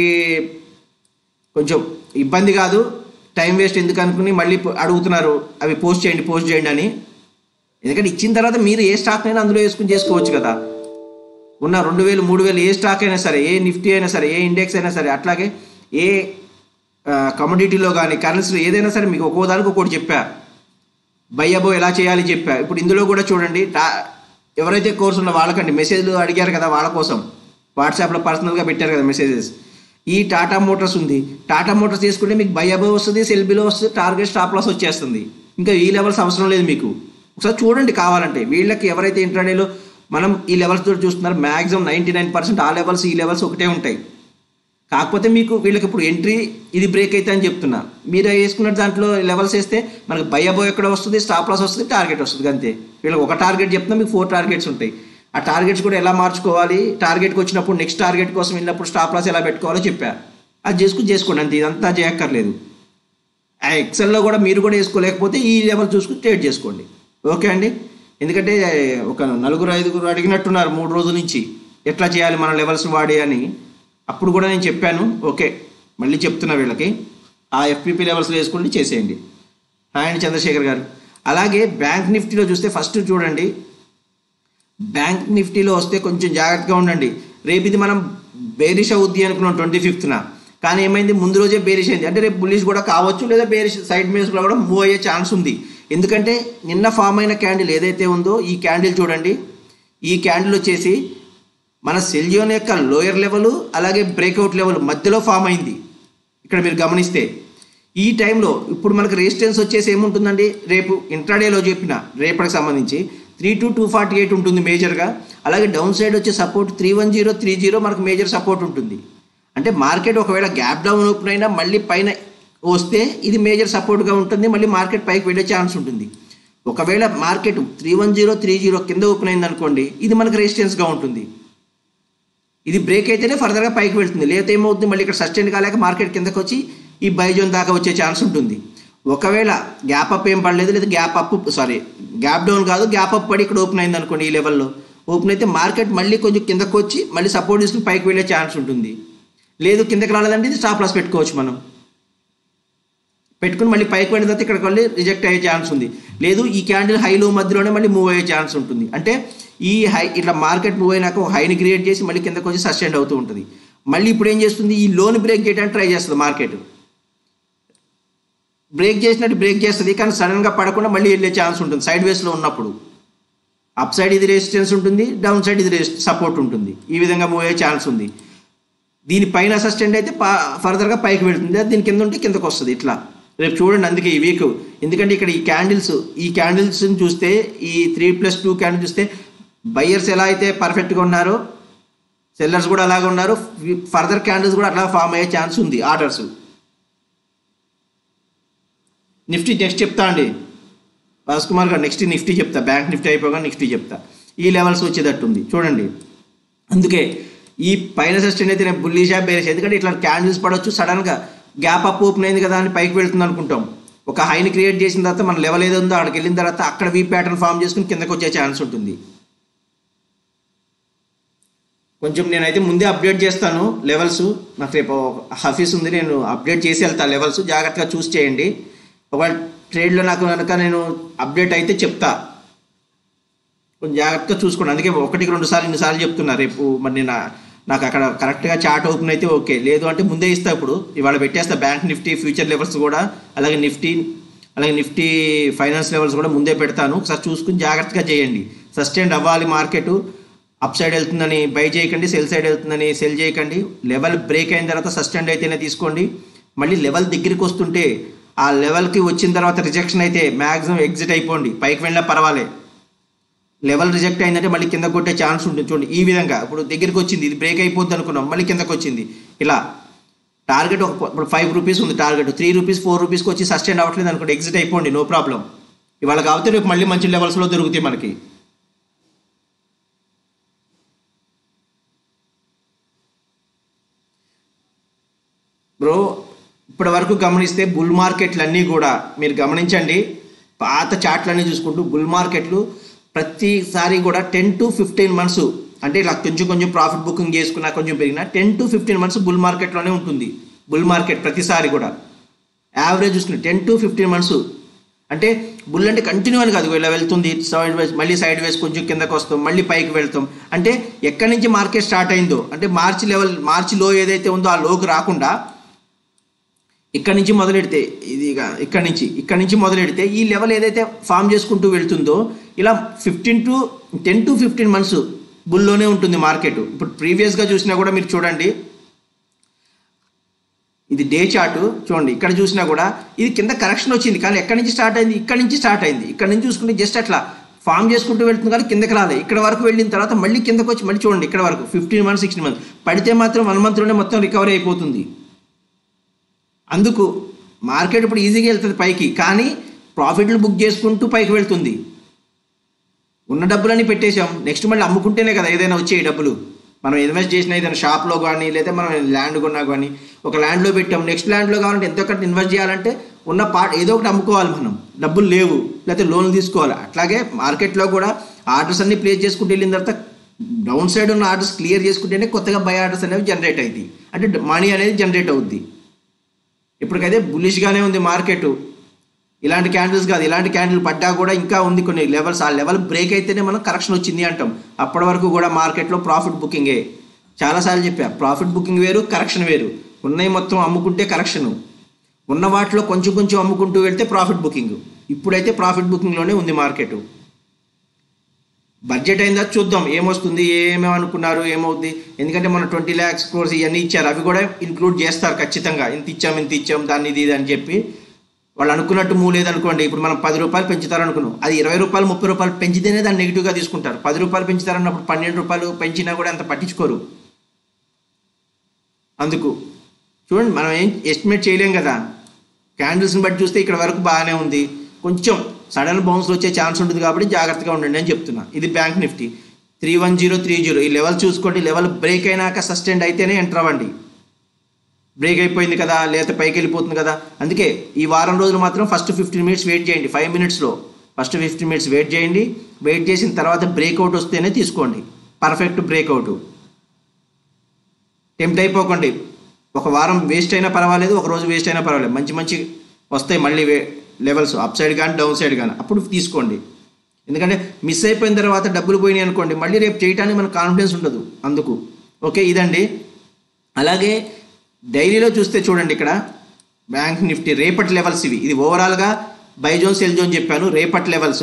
కొంచెం ఇబ్బంది కాదు టైం వేస్ట్ ఎందుకు అనుకుని మళ్ళీ పో- అడుగుతున్నారు అవి పోస్ట్ చేయండి పోస్ట్ చేయండి అని ఎందుకంటే ఇచ్చిన తర్వాత మీరు ఏ స్టాక్ అయినా అందులో వేసుకుని చేసుకోవచ్చు కదా ఉన్న రెండు వేలు మూడు వేలు ఏ స్టాక్ అయినా సరే ఏ నిఫ్టీ అయినా సరే ఏ ఇండెక్స్ అయినా సరే అట్లాగే ఏ కమోడిటీలో కానీ కరెన్సీలో ఏదైనా సరే మీకు ఒక్కో దానికి ఒక్కోటి చెప్పా బై అబో ఎలా చేయాలి చెప్పా ఇప్పుడు ఇందులో కూడా చూడండి టా- ఎవరైతే కోర్స్ ఉన్న వాళ్ళకండి మెసేజ్లు అడిగారు కదా వాళ్ళ కోసం వాట్సాప్లో పర్సనల్గా పెట్టారు కదా మెసేజెస్ ఈ టాటా మోటార్స్ ఉంది టాటా మోటార్స్ తీసుకుంటే మీకు బై అబో వస్తుంది సెల్ బిలో వస్తుంది టార్గెట్ స్టాప్ లాస్ వచ్చేస్తుంది ఇంకా ఈ లెవెల్స్ అవసరం లేదు మీకు ఒకసారి చూడండి కావాలంటే వీళ్ళకి ఎవరైతే ఇంటర్నేలో మనం ఈ లెవెల్స్ తోటి చూస్తున్నారు మ్యాక్సిమం నైంటీ నైన్ పర్సెంట్ ఆ లెవెల్స్ ఈ లెవెల్స్ ఒకటే ఉంటాయి కాకపోతే మీకు వీళ్ళకి ఇప్పుడు ఎంట్రీ ఇది బ్రేక్ అయితే అని చెప్తున్నా మీరు వేసుకున్న దాంట్లో లెవెల్స్ వేస్తే మనకు బై అబో ఎక్కడ వస్తుంది స్టాప్ లాస్ వస్తుంది టార్గెట్ వస్తుంది అంతే వీళ్ళకి ఒక టార్గెట్ చెప్తున్నా మీకు ఫోర్ టార్గెట్స్ ఉంటాయి ఆ టార్గెట్స్ కూడా ఎలా మార్చుకోవాలి టార్గెట్కి వచ్చినప్పుడు నెక్స్ట్ టార్గెట్ కోసం వెళ్ళినప్పుడు స్టాప్ లాస్ ఎలా పెట్టుకోవాలో చెప్పా అది చేసుకుని చేసుకోండి అంతే ఇదంతా చేయక్కర్లేదు ఆ ఎక్సెల్లో కూడా మీరు కూడా వేసుకోలేకపోతే ఈ లెవెల్ చూసుకుని ట్రేడ్ చేసుకోండి ఓకే అండి ఎందుకంటే ఒక నలుగురు ఐదుగురు అడిగినట్టున్నారు మూడు రోజుల నుంచి ఎట్లా చేయాలి మన లెవెల్స్ వాడి అని అప్పుడు కూడా నేను చెప్పాను ఓకే మళ్ళీ చెప్తున్నా వీళ్ళకి ఆ ఎఫ్పిపి లెవెల్స్లో వేసుకుంటే చేసేయండి హాయ్ అండి చంద్రశేఖర్ గారు అలాగే బ్యాంక్ నిఫ్టీలో చూస్తే ఫస్ట్ చూడండి బ్యాంక్ నిఫ్టీలో వస్తే కొంచెం జాగ్రత్తగా ఉండండి రేపు ఇది మనం బేరిష్ అవుద్ది అనుకున్నాం ట్వంటీ ఫిఫ్త్న కానీ ఏమైంది ముందు రోజే బేరిష్ అయింది అంటే రేపు బుల్లిష్ కూడా కావచ్చు లేదా బేరిష్ సైడ్ మేస్లో కూడా మూవ్ అయ్యే ఛాన్స్ ఉంది ఎందుకంటే నిన్న ఫామ్ అయిన క్యాండిల్ ఏదైతే ఉందో ఈ క్యాండిల్ చూడండి ఈ క్యాండిల్ వచ్చేసి మన సెల్జియోన్ యొక్క లోయర్ లెవెల్ అలాగే బ్రేక్అవుట్ లెవెల్ మధ్యలో ఫామ్ అయింది ఇక్కడ మీరు గమనిస్తే ఈ టైంలో ఇప్పుడు మనకు రెసిస్టెన్స్ వచ్చేసి ఏముంటుందండి రేపు ఇంట్రాడేలో చెప్పిన రేపటికి సంబంధించి three two two forty eight ఉంటుంది మేజర్గా అలాగే డౌన్ సైడ్ వచ్చే support three one zero three zero మనకు మేజర్ సపోర్ట్ ఉంటుంది అంటే మార్కెట్ ఒకవేళ గ్యాప్ డౌన్ ఓపెన్ అయినా మళ్ళీ పైన వస్తే ఇది మేజర్ సపోర్ట్గా ఉంటుంది మళ్ళీ మార్కెట్ పైకి వెళ్ళే ఛాన్స్ ఉంటుంది ఒకవేళ market three one zero three zero కింద ఓపెన్ అయింది అనుకోండి ఇది మనకు రెసిస్టెన్స్గా ఉంటుంది ఇది బ్రేక్ అయితేనే ఫర్దర్గా పైకి వెళ్తుంది లేకపోతే ఏమవుతుంది మళ్ళీ ఇక్కడ సస్టైన్ కాలేక మార్కెట్ కిందకి వచ్చి ఈ బైజోన్ దాకా వచ్చే ఛాన్స్ ఉంటుంది ఒకవేళ గ్యాప్ అప్ ఏం పడలేదు లేదా gap up sorry gap down కాదు గ్యాప్ అప్ పడి ఇక్కడ ఓపెన్ అయింది అనుకోండి ఈ లెవెల్లో ఓపెన్ అయితే మార్కెట్ మళ్ళీ కొంచెం కిందకు వచ్చి మళ్ళీ సపోర్ట్ తీసుకుని పైకి వెళ్ళే ఛాన్స్ ఉంటుంది లేదు కిందకి రాలేదంటే ఇది స్టాప్ లాస్ పెట్టుకోవచ్చు మనం పెట్టుకుని మళ్ళీ పైకి వెళ్ళిన తర్వాత ఇక్కడికి వెళ్ళి రిజెక్ట్ అయ్యే ఛాన్స్ ఉంది లేదు ఈ క్యాండిల్ హైలో మధ్యలోనే మళ్ళీ మూవ్ అయ్యే ఛాన్స్ ఉంటుంది అంటే ఈ హై ఇట్లా మార్కెట్ మూవ్ అయినాక ఒక హైని క్రియేట్ చేసి మళ్ళీ కిందకు వచ్చి సస్టైన్ అవుతూ ఉంటుంది మళ్ళీ ఇప్పుడు ఏం చేస్తుంది ఈ లోన్ బ్రేక్ చేయడానికి ట్రై చేస్తుంది మార్కెట్ బ్రేక్ చేసినట్టు బ్రేక్ చేస్తుంది కానీ సడన్గా పడకుండా మళ్ళీ వెళ్ళే ఛాన్స్ ఉంటుంది సైడ్ వేస్లో ఉన్నప్పుడు అప్ సైడ్ ఇది రెసిస్టెన్స్ ఉంటుంది డౌన్ సైడ్ ఇది సపోర్ట్ ఉంటుంది ఈ విధంగా మూవ్ అయ్యే ఛాన్స్ ఉంది దీనిపైన సస్టెండ్ అయితే పా ఫర్దర్గా పైకి వెళ్తుంది అది దీని కింద ఉంటే కిందకు వస్తుంది ఇట్లా రేపు చూడండి అందుకే ఈ వీక్ ఎందుకంటే ఇక్కడ ఈ క్యాండిల్స్ ఈ క్యాండిల్స్ని చూస్తే ఈ త్రీ ప్లస్ టూ క్యాండిల్ చూస్తే బయ్యర్స్ ఎలా అయితే పర్ఫెక్ట్గా ఉన్నారో సెల్లర్స్ కూడా అలాగే ఉన్నారు ఫర్దర్ క్యాండిల్స్ కూడా అట్లా ఫామ్ అయ్యే ఛాన్స్ ఉంది ఆర్డర్స్ నిఫ్టీ నెక్స్ట్ చెప్తా అండి భాస్ కుమార్ గారు నెక్స్ట్ నిఫ్టీ చెప్తా బ్యాంక్ నిఫ్టీ అయిపోగా నిఫ్టీ చెప్తా ఈ లెవెల్స్ వచ్చేటట్టు ఉంది చూడండి అందుకే ఈ పైన సస్టైన్ అయితే నేను బుల్లీషా బేరేసి ఎందుకంటే ఇట్లా క్యాండిల్స్ పడవచ్చు సడన్గా గ్యాప్ అప్ ఓపెన్ అయింది కదా అని పైకి వెళ్తుంది అనుకుంటాం ఒక హైని క్రియేట్ చేసిన తర్వాత మన లెవెల్ ఏదో ఉందో అక్కడికి వెళ్ళిన తర్వాత అక్కడ వీ ప్యాటర్న్ ఫామ్ చేసుకుని కిందకు వచ్చే ఛాన్స్ ఉంటుంది కొంచెం నేనైతే ముందే అప్డేట్ చేస్తాను లెవెల్స్ నాకు రేపు హఫీస్ ఉంది నేను అప్డేట్ చేసి వెళ్తాను లెవెల్స్ జాగ్రత్తగా చూస్ చేయండి ఒకవేళ ట్రేడ్లో నాకు కనుక నేను అప్డేట్ అయితే చెప్తా కొంచెం జాగ్రత్తగా చూసుకోండి అందుకే ఒకటికి రెండు సార్లు ఇన్ని సార్లు చెప్తున్నా రేపు మరి నేను నాకు అక్కడ కరెక్ట్గా చార్ట్ ఓపెన్ అయితే ఓకే లేదు అంటే ముందే ఇస్తా ఇప్పుడు ఇవాళ పెట్టేస్తా బ్యాంక్ నిఫ్టీ ఫ్యూచర్ లెవెల్స్ కూడా అలాగే నిఫ్టీ అలాగే నిఫ్టీ ఫైనాన్స్ లెవెల్స్ కూడా ముందే పెడతాను ఒకసారి చూసుకుని జాగ్రత్తగా చేయండి సస్టైన్ అవ్వాలి మార్కెట్ అప్ సైడ్ వెళ్తుందని బై చేయకండి సెల్ సైడ్ వెళ్తుందని సెల్ చేయకండి లెవెల్ బ్రేక్ అయిన తర్వాత సస్టైన్ అయితేనే తీసుకోండి మళ్ళీ లెవెల్ దగ్గరికి వస్తుంటే ఆ లెవెల్కి వచ్చిన తర్వాత రిజెక్షన్ అయితే మ్యాక్సిమం ఎగ్జిట్ అయిపోండి పైకి వెళ్ళినా పర్వాలే లెవెల్ రిజెక్ట్ అయిందంటే మళ్ళీ కింద కొట్టే ఛాన్స్ ఉంటుంది చూడండి ఈ విధంగా ఇప్పుడు దగ్గరికి వచ్చింది ఇది బ్రేక్ అయిపోద్ది అనుకున్నాం మళ్ళీ కిందకు వచ్చింది ఇలా టార్గెట్ ఒక ఇప్పుడు ఫైవ్ రూపీస్ ఉంది టార్గెట్ త్రీ రూపీస్ ఫోర్ రూపీస్కి వచ్చి సస్టైన్ అవ్వట్లేదు అనుకోండి ఎగ్జిట్ అయిపోండి నో ప్రాబ్లం ఇవాళ కాబట్టి రేపు మళ్ళీ మంచి లెవెల్స్లో దొరుకుతాయి మనకి బ్రో ఇప్పటి వరకు గమనిస్తే బుల్ మార్కెట్లు అన్నీ కూడా మీరు గమనించండి పాత చాట్లన్నీ చూసుకుంటూ బుల్ మార్కెట్లు ప్రతిసారి కూడా టెన్ టు ఫిఫ్టీన్ మంత్స్ అంటే ఇలా కొంచెం కొంచెం ప్రాఫిట్ బుకింగ్ చేసుకున్నా కొంచెం పెరిగినా ten to fifteen months bull మార్కెట్లోనే ఉంటుంది బుల్ మార్కెట్ ప్రతిసారి కూడా యావరేజ్ చూసుకుని టెన్ టు ఫిఫ్టీన్ మంత్స్ అంటే బుల్ అంటే కంటిన్యూ అని కాదు ఇలా వెళ్తుంది సైడ్ వేస్ మళ్ళీ సైడ్ వేస్ కొంచెం కిందకు వస్తాం మళ్ళీ పైకి వెళ్తాం అంటే ఎక్కడి నుంచి మార్కెట్ స్టార్ట్ అయిందో అంటే మార్చి లెవెల్ మార్చి లో ఏదైతే ఉందో ఆ లోకి రాకుండా ఇక్కడ నుంచి మొదలెడితే ఇది ఇక ఇక్కడ నుంచి ఇక్కడ నుంచి మొదలెడితే ఈ లెవెల్ ఏదైతే ఫామ్ చేసుకుంటూ వెళ్తుందో ఇలా fifteen to ten to fifteen months బుల్లోనే ఉంటుంది మార్కెట్ ఇప్పుడు ప్రీవియస్గా చూసినా కూడా మీరు చూడండి ఇది డే చార్ట్ చూడండి ఇక్కడ చూసినా కూడా ఇది కింద కరెక్షన్ వచ్చింది కానీ ఎక్కడి నుంచి స్టార్ట్ అయింది ఇక్కడ నుంచి స్టార్ట్ అయింది ఇక్కడ నుంచి చూసుకుంటే జస్ట్ అట్లా ఫామ్ చేసుకుంటూ వెళ్తుంది కానీ కిందకి రాలేదు ఇక్కడ వరకు వెళ్ళిన తర్వాత మళ్ళీ కిందకు వచ్చి మళ్ళీ చూడండి ఇక్కడ వరకు ఫిఫ్టీన్ మంత్స్ సిక్స్టీన్ మంత్స్ పడితే మాత్రం వన్ మంత్లోనే మొత్తం రికవరీ అయిపోతుంది అందుకు మార్కెట్ ఇప్పుడు ఈజీగా వెళ్తుంది పైకి కానీ ప్రాఫిట్లు బుక్ చేసుకుంటూ పైకి వెళ్తుంది ఉన్న డబ్బులన్నీ పెట్టేశాం నెక్స్ట్ మళ్ళీ అమ్ముకుంటేనే కదా ఏదైనా వచ్చే డబ్బులు మనం ఇన్వెస్ట్ చేసిన ఏదైనా షాప్లో కానీ లేదా మనం ల్యాండ్ కొన్నా కానీ ఒక ల్యాండ్లో పెట్టాం నెక్స్ట్ ల్యాండ్లో కావాలంటే ఎంతో ఒకటి ఇన్వెస్ట్ చేయాలంటే ఉన్న పార్ట్ ఏదో ఒకటి అమ్ముకోవాలి మనం డబ్బులు లేవు లేకపోతే లోన్లు తీసుకోవాలి అట్లాగే మార్కెట్లో కూడా ఆర్డర్స్ అన్ని ప్లేస్ చేసుకుంటూ వెళ్ళిన తర్వాత డౌన్ సైడ్ ఉన్న ఆర్డర్స్ క్లియర్ చేసుకుంటేనే కొత్తగా బై ఆర్డర్స్ అనేవి జనరేట్ అవుతాయి అంటే మనీ అనేది జనరేట్ అవుద్ది ఇప్పటికైతే బులిష్గానే ఉంది మార్కెట్ ఇలాంటి క్యాండిల్స్ కాదు ఇలాంటి క్యాండిల్ పడ్డా కూడా ఇంకా ఉంది కొన్ని లెవెల్స్ ఆ లెవెల్ బ్రేక్ అయితేనే మనం కరెక్షన్ వచ్చింది అంటాం అప్పటి వరకు కూడా మార్కెట్లో ప్రాఫిట్ బుకింగే చాలాసార్లు చెప్పా ప్రాఫిట్ బుకింగ్ వేరు కరెక్షన్ వేరు ఉన్నాయి మొత్తం అమ్ముకుంటే కరెక్షన్ ఉన్న వాటిలో కొంచెం కొంచెం అమ్ముకుంటూ వెళ్తే ప్రాఫిట్ బుకింగ్ ఇప్పుడైతే ప్రాఫిట్ బుకింగ్లోనే ఉంది మార్కెట్ బడ్జెట్ అయిందా చూద్దాం ఏమొస్తుంది ఏమేమి అనుకున్నారు ఏమవుద్ది ఎందుకంటే మన ట్వంటీ ల్యాక్స్ కోర్స్ ఇవన్నీ ఇచ్చారు అవి కూడా ఇంక్లూడ్ చేస్తారు ఖచ్చితంగా ఇంత ఇచ్చాం ఇంత ఇచ్చాం దాన్ని ఇది ఇది అని చెప్పి వాళ్ళు అనుకున్నట్టు మూవ్ లేదనుకోండి ఇప్పుడు మనం పది రూపాయలు పెంచుతారనుకున్నాం అది ఇరవై రూపాయలు ముప్పై రూపాయలు పెంచితేనే దాన్ని నెగిటివ్గా తీసుకుంటారు పది రూపాయలు పెంచుతారన్నప్పుడు పన్నెండు రూపాయలు పెంచినా కూడా అంత పట్టించుకోరు అందుకు చూడండి మనం ఏం ఎస్టిమేట్ చేయలేం కదా క్యాండిల్స్ని బట్టి చూస్తే ఇక్కడ వరకు బాగానే ఉంది కొంచెం సడన్ బౌన్స్లో వచ్చే ఛాన్స్ ఉంటుంది కాబట్టి జాగ్రత్తగా ఉండండి అని చెప్తున్నా ఇది bank Nifty three one zero three zero ఈ లెవెల్ చూసుకోండి లెవెల్ బ్రేక్ అయినాక సస్టెండ్ అయితేనే ఎంటర్ అవ్వండి బ్రేక్ అయిపోయింది కదా లేదా పైకి వెళ్ళిపోతుంది కదా అందుకే ఈ వారం రోజులు మాత్రం ఫస్ట్ ఫిఫ్టీన్ మినిట్స్ వెయిట్ చేయండి ఫైవ్ మినిట్స్లో ఫస్ట్ ఫిఫ్టీన్ మినిట్స్ వెయిట్ చేయండి వెయిట్ చేసిన తర్వాత బ్రేక్అవుట్ వస్తేనే తీసుకోండి పర్ఫెక్ట్ బ్రేక్అవుట్ టెంప్ట్ అయిపోకండి ఒక వారం వేస్ట్ అయినా పర్వాలేదు ఒక రోజు వేస్ట్ అయినా పర్వాలేదు మంచి మంచి వస్తాయి మళ్ళీ లెవెల్స్ అప్ సైడ్ కానీ డౌన్ సైడ్ కానీ అప్పుడు తీసుకోండి ఎందుకంటే మిస్ అయిపోయిన తర్వాత డబ్బులు పోయినాయి అనుకోండి మళ్ళీ రేపు చేయడానికి మనకు కాన్ఫిడెన్స్ ఉండదు అందుకు ఓకే ఇదండి అలాగే డైలీలో చూస్తే చూడండి ఇక్కడ బ్యాంక్ నిఫ్టీ రేపటి లెవెల్స్ ఇవి ఇది ఓవరాల్గా బైజోన్ సెల్ జోన్ చెప్పాను రేపటి లెవెల్స్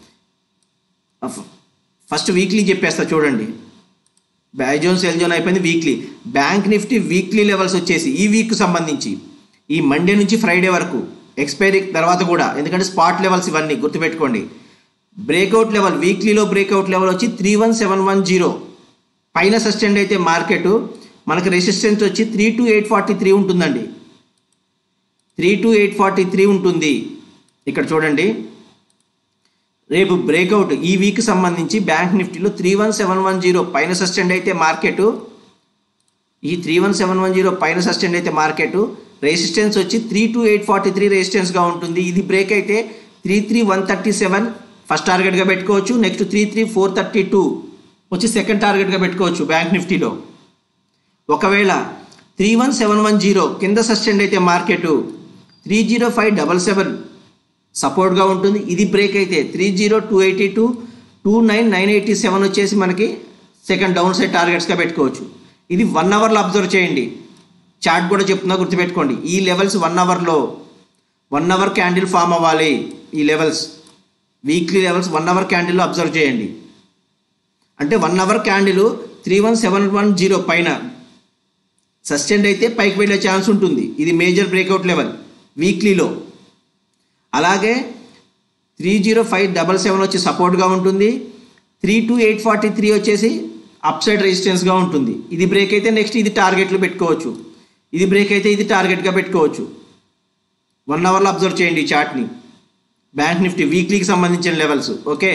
ఫస్ట్ వీక్లీ చెప్పేస్తా చూడండి బైజోన్ సెల్ జోన్ అయిపోయింది weekly bank Nifty weekly levels వచ్చేసి ఈ వీక్ సంబంధించి ఈ మండే నుంచి ఫ్రైడే వరకు ఎక్స్పైరీ తర్వాత కూడా ఎందుకంటే స్పాట్ లెవెల్స్ ఇవన్నీ గుర్తుపెట్టుకోండి బ్రేక్అవుట్ లెవెల్ వీక్లీలో బ్రేక్అవుట్ లెవెల్ వచ్చి three one seven one zero పైన సస్టెండ్ అయితే మార్కెట్ మనకు రెసిస్టెన్స్ వచ్చి three two eight forty three ఉంటుందండి three two eight forty three ఉంటుంది ఇక్కడ చూడండి రేపు బ్రేక్అవుట్ ఈ వీక్ సంబంధించి బ్యాంక్ నిఫ్టీలో three one seven one zero పైన సస్టెండ్ అయితే మార్కెట్ ఈ three one seven one zero పైన సస్టెండ్ అయితే మార్కెట్ రెసిస్టెన్స్ వచ్చి three two eight forty three రెసిస్టెన్స్గా ఉంటుంది ఇది బ్రేక్ అయితే three three one thirty seven first టార్గెట్గా పెట్టుకోవచ్చు next three three four thirty two వచ్చి సెకండ్ టార్గెట్గా పెట్టుకోవచ్చు బ్యాంక్ నిఫ్టీలో ఒకవేళ three one seven one zero కింద సస్టెండ్ అయితే market three zero five double seven సపోర్ట్గా ఉంటుంది ఇది బ్రేక్ అయితే three zero two eighty two two nine nine eighty seven వచ్చేసి మనకి సెకండ్ డౌన్ సైడ్ టార్గెట్స్గా పెట్టుకోవచ్చు ఇది వన్ అవర్లో అబ్జర్వ్ చేయండి చార్ట్ కూడా చెప్తున్నా గుర్తుపెట్టుకోండి ఈ లెవెల్స్ వన్ అవర్లో వన్ అవర్ క్యాండిల్ ఫామ్ అవ్వాలి ఈ levels weekly levels one hour క్యాండిల్లో అబ్జర్వ్ చేయండి అంటే one hour candle three one seven one zero పైన సస్టెండ్ అయితే పైకి వెళ్ళే ఛాన్స్ ఉంటుంది ఇది మేజర్ బ్రేక్అవుట్ లెవెల్ వీక్లీలో అలాగే three zero five double seven వచ్చి సపోర్ట్గా ఉంటుంది three two eight forty three వచ్చేసి అప్ సైడ్ రెసిస్టెన్స్గా ఉంటుంది ఇది బ్రేక్ అయితే నెక్స్ట్ ఇది టార్గెట్లు పెట్టుకోవచ్చు ఇది బ్రేక్ అయితే ఇది టార్గెట్గా పెట్టుకోవచ్చు వన్ అవర్లో అబ్జర్వ్ చేయండి ఈ చార్ట్ని బ్యాంక్ నిఫ్టీ వీక్లీకి సంబంధించిన లెవెల్స్ ఓకే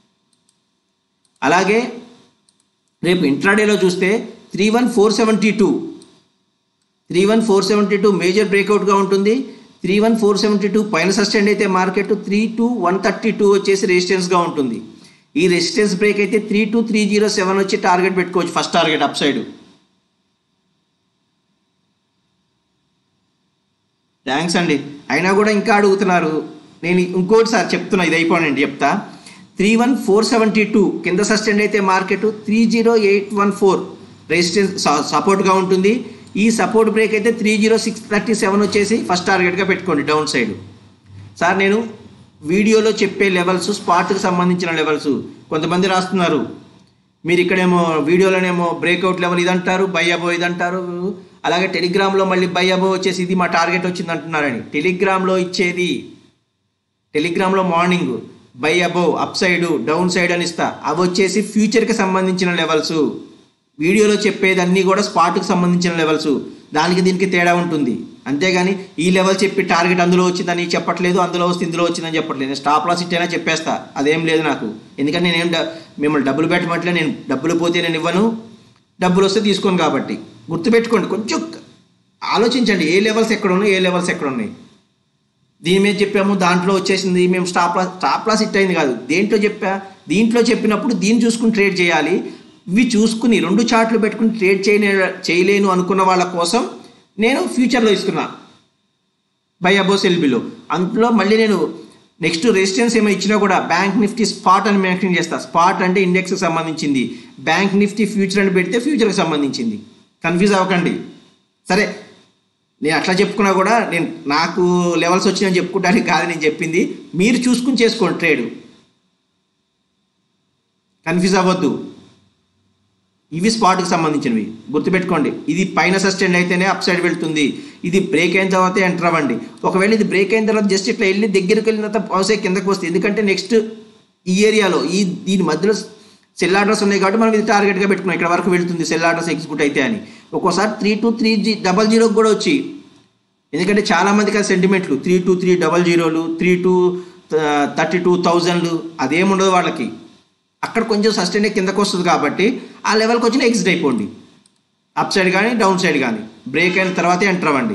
అలాగే రేపు ఇంట్రాడేలో చూస్తే three one four seventy two three one four seventy two major బ్రేక్అవుట్గా ఉంటుంది three one four seventy two పైన సస్టెండ్ అయితే market three two one thirty two వచ్చేసి రెసిస్టెన్స్గా ఉంటుంది ఈ రెసిస్టెన్స్ బ్రేక్ అయితే three two three zero seven వచ్చి టార్గెట్ పెట్టుకోవచ్చు first target up side thanks అండి అయినా కూడా ఇంకా అడుగుతున్నారు నేను ఇంకోటి సార్ చెప్తున్నా ఇది అయిపోనండి చెప్తా three one four seventy two కింద సస్టెండ్ అయితే market three zero eight one four resistance సపోర్ట్గా ఉంటుంది ఈ సపోర్ట్ బ్రేక్ అయితే three zero six thirty seven వచ్చేసి ఫస్ట్ టార్గెట్గా పెట్టుకోండి డౌన్ సైడ్ సార్ నేను వీడియోలో చెప్పే లెవెల్స్ స్పాట్కి సంబంధించిన లెవెల్స్ కొంతమంది రాస్తున్నారు మీరు ఇక్కడేమో వీడియోలోనేమో బ్రేక్అవుట్ లెవెల్ ఇదంటారు బై అబో ఇదంటారు అలాగే టెలిగ్రామ్లో మళ్ళీ బై అబో వచ్చేసి ఇది మా టార్గెట్ వచ్చింది అంటున్నారని టెలిగ్రామ్లో ఇచ్చేది టెలిగ్రామ్లో morning buy above up side down side అని ఇస్తా అవి వచ్చేసి ఫ్యూచర్కి సంబంధించిన లెవెల్స్ వీడియోలో చెప్పేది అన్నీ కూడా స్పాట్కి సంబంధించిన లెవెల్స్ దానికి దీనికి తేడా ఉంటుంది అంతేగాని ఈ లెవెల్ చెప్పి టార్గెట్ అందులో వచ్చిందని చెప్పట్లేదు అందులో వస్తే ఇందులో వచ్చిందని చెప్పట్లేదు నేను స్టాప్ లాస్ ఇట్టైనా చెప్పేస్తా అదేం లేదు నాకు ఎందుకంటే నేనేం డ- మిమ్మల్ని డబ్బులు పెట్టమంటే నేను డబ్బులు పోతే నేను ఇవ్వను డబ్బులు వస్తే తీసుకోను కాబట్టి గుర్తుపెట్టుకోండి కొంచెం ఆలోచించండి ఏ లెవెల్స్ ఎక్కడ ఉన్నాయి ఏ లెవెల్స్ ఎక్కడ ఉన్నాయి దీని మీద చెప్పాము దాంట్లో వచ్చేసింది మేము stop loss stop loss hit అయింది కాదు దేంట్లో చెప్పా దీంట్లో చెప్పినప్పుడు దీన్ని చూసుకుని ట్రేడ్ చేయాలి ఇవి చూసుకుని రెండు చార్ట్లు పెట్టుకుని ట్రేడ్ చేయలే చేయలేను అనుకున్న వాళ్ళ కోసం నేను ఫ్యూచర్లో ఇస్తున్నా బై అబోస్ ఎల్బిలో అందులో మళ్ళీ నేను నెక్స్ట్ రెసిస్టెన్స్ ఏమైనా ఇచ్చినా కూడా బ్యాంక్ నిఫ్టీ స్పాట్ అని మెన్షన్ చేస్తా స్పాట్ అంటే ఇండెక్స్కి సంబంధించింది బ్యాంక్ నిఫ్టీ ఫ్యూచర్ అని పెడితే ఫ్యూచర్కి సంబంధించింది కన్ఫ్యూజ్ అవ్వకండి సరే నేను అట్లా చెప్పుకున్నా కూడా నేను నాకు లెవెల్స్ వచ్చినాయని చెప్పుకోవడానికి కాదు నేను చెప్పింది మీరు చూసుకుని చేసుకోండి ట్రేడ్ కన్ఫ్యూజ్ అవ్వద్దు ఇవి స్పాట్కి సంబంధించినవి గుర్తుపెట్టుకోండి ఇది పైన సస్టెండ్ అయితేనే అప్ సైడ్ వెళ్తుంది ఇది బ్రేక్ అయిన తర్వాత ఎంటర్ అవ్వండి ఒకవేళ ఇది బ్రేక్ అయిన తర్వాత జస్ట్ ఇట్లా వెళ్ళి దగ్గరికి వెళ్ళిన తర్వాత పౌసే కిందకు వస్తుంది ఎందుకంటే నెక్స్ట్ ఈ ఏరియాలో ఈ దీని మధ్యలో సెల్ ఆర్డర్స్ ఉన్నాయి కాబట్టి మనం ఇది టార్గెట్గా పెట్టుకున్నాం ఇక్కడ వరకు వెళ్తుంది సెల్ ఆర్డర్స్ ఎగ్జిక్యూట్ అయితే అని ఒక్కోసారి త్రీ టూ త్రీ జీ డబల్ జీరోకి కూడా వచ్చి ఎందుకంటే చాలా మందికి ఆ సెంటిమెంట్లు త్రీ టూ త్రీ డబల్ జీరోలు త్రీ టూ థర్టీ టూ థౌజండ్లు అదేముండదు వాళ్ళకి అక్కడ కొంచెం సస్టైన్ కిందకు వస్తుంది కాబట్టి ఆ లెవెల్కి వచ్చిన ఎగ్జిట్ అయిపోండి అప్ సైడ్ కానీ డౌన్ సైడ్ కానీ బ్రేక్ అయిన తర్వాతే ఎంటర్ అవ్వండి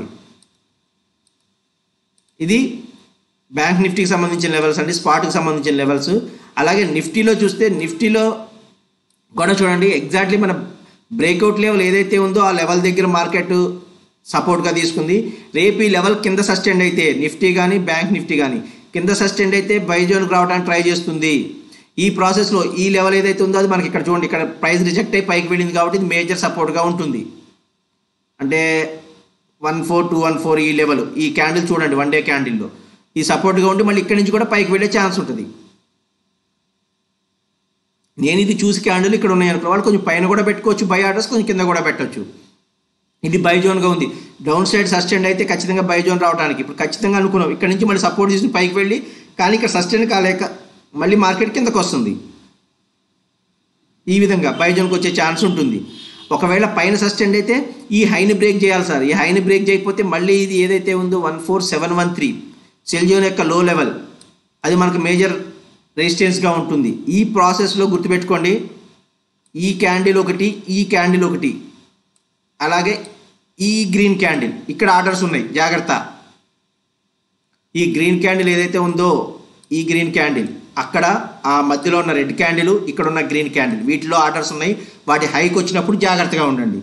ఇది బ్యాంక్ నిఫ్టీకి సంబంధించిన లెవెల్స్ అండి స్పాట్కి సంబంధించిన లెవెల్స్ అలాగే నిఫ్టీలో చూస్తే నిఫ్టీలో కూడా చూడండి ఎగ్జాక్ట్లీ మన బ్రేక్అవుట్ లెవెల్ ఏదైతే ఉందో ఆ లెవెల్ దగ్గర మార్కెట్ సపోర్ట్గా తీసుకుంది రేపు ఈ లెవెల్ కింద సస్టెండ్ అయితే నిఫ్టీ కానీ బ్యాంక్ నిఫ్టీ కానీ కింద సస్టెండ్ అయితే బై జోన్కి రావడానికి ట్రై చేస్తుంది ఈ ప్రాసెస్లో ఈ లెవెల్ ఏదైతే ఉందో అది మనకి ఇక్కడ చూడండి ఇక్కడ ప్రైస్ రిజెక్ట్ అయ్యి పైకి వెళ్ళింది కాబట్టి ఇది మేజర్ సపోర్ట్గా ఉంటుంది అంటే one four two one four ఈ లెవెల్ ఈ క్యాండిల్ చూడండి వన్ డే క్యాండిల్లో ఈ సపోర్ట్గా ఉండి మళ్ళీ ఇక్కడి నుంచి కూడా పైకి వెళ్ళే ఛాన్స్ ఉంటుంది నేను ఇది చూసి క్యాండిల్ ఇక్కడ ఉన్నాయి అనుకో వాళ్ళు కొంచెం పైన కూడా పెట్టుకోవచ్చు బై ఆర్డర్స్ కొంచెం కింద కూడా పెట్టవచ్చు ఇది బై జోన్గా ఉంది డౌన్ సైడ్ సస్టెండ్ అయితే ఖచ్చితంగా బై జోన్ రావడానికి ఇప్పుడు ఖచ్చితంగా అనుకున్నాం ఇక్కడ నుంచి మళ్ళీ సపోర్ట్ తీసుకుని పైకి వెళ్ళి కానీ ఇక్కడ సస్టెండ్ కాలేక మళ్ళీ మార్కెట్ కిందకు వస్తుంది ఈ విధంగా బై జోన్కి వచ్చే ఛాన్స్ ఉంటుంది ఒకవేళ పైన సస్టెండ్ అయితే ఈ హైని బ్రేక్ చేయాలి సార్ ఈ హైని బ్రేక్ చేయకపోతే మళ్ళీ ఇది ఏదైతే ఉందో one four seven one three sell zone యొక్క లో లెవెల్ అది మనకు మేజర్ రెసిస్టెన్స్గా ఉంటుంది ఈ ప్రాసెస్లో గుర్తుపెట్టుకోండి ఈ క్యాండిల్ ఒకటి ఈ క్యాండిల్ ఒకటి అలాగే ఈ గ్రీన్ క్యాండిల్ ఇక్కడ ఆర్డర్స్ ఉన్నాయి జాగ్రత్త ఈ గ్రీన్ క్యాండిల్ ఏదైతే ఉందో ఈ గ్రీన్ క్యాండిల్ అక్కడ ఆ మధ్యలో ఉన్న రెడ్ క్యాండిల్ ఇక్కడ ఉన్న గ్రీన్ క్యాండిల్ వీటిలో ఆర్డర్స్ ఉన్నాయి వాటి హైక్ వచ్చినప్పుడు జాగ్రత్తగా ఉండండి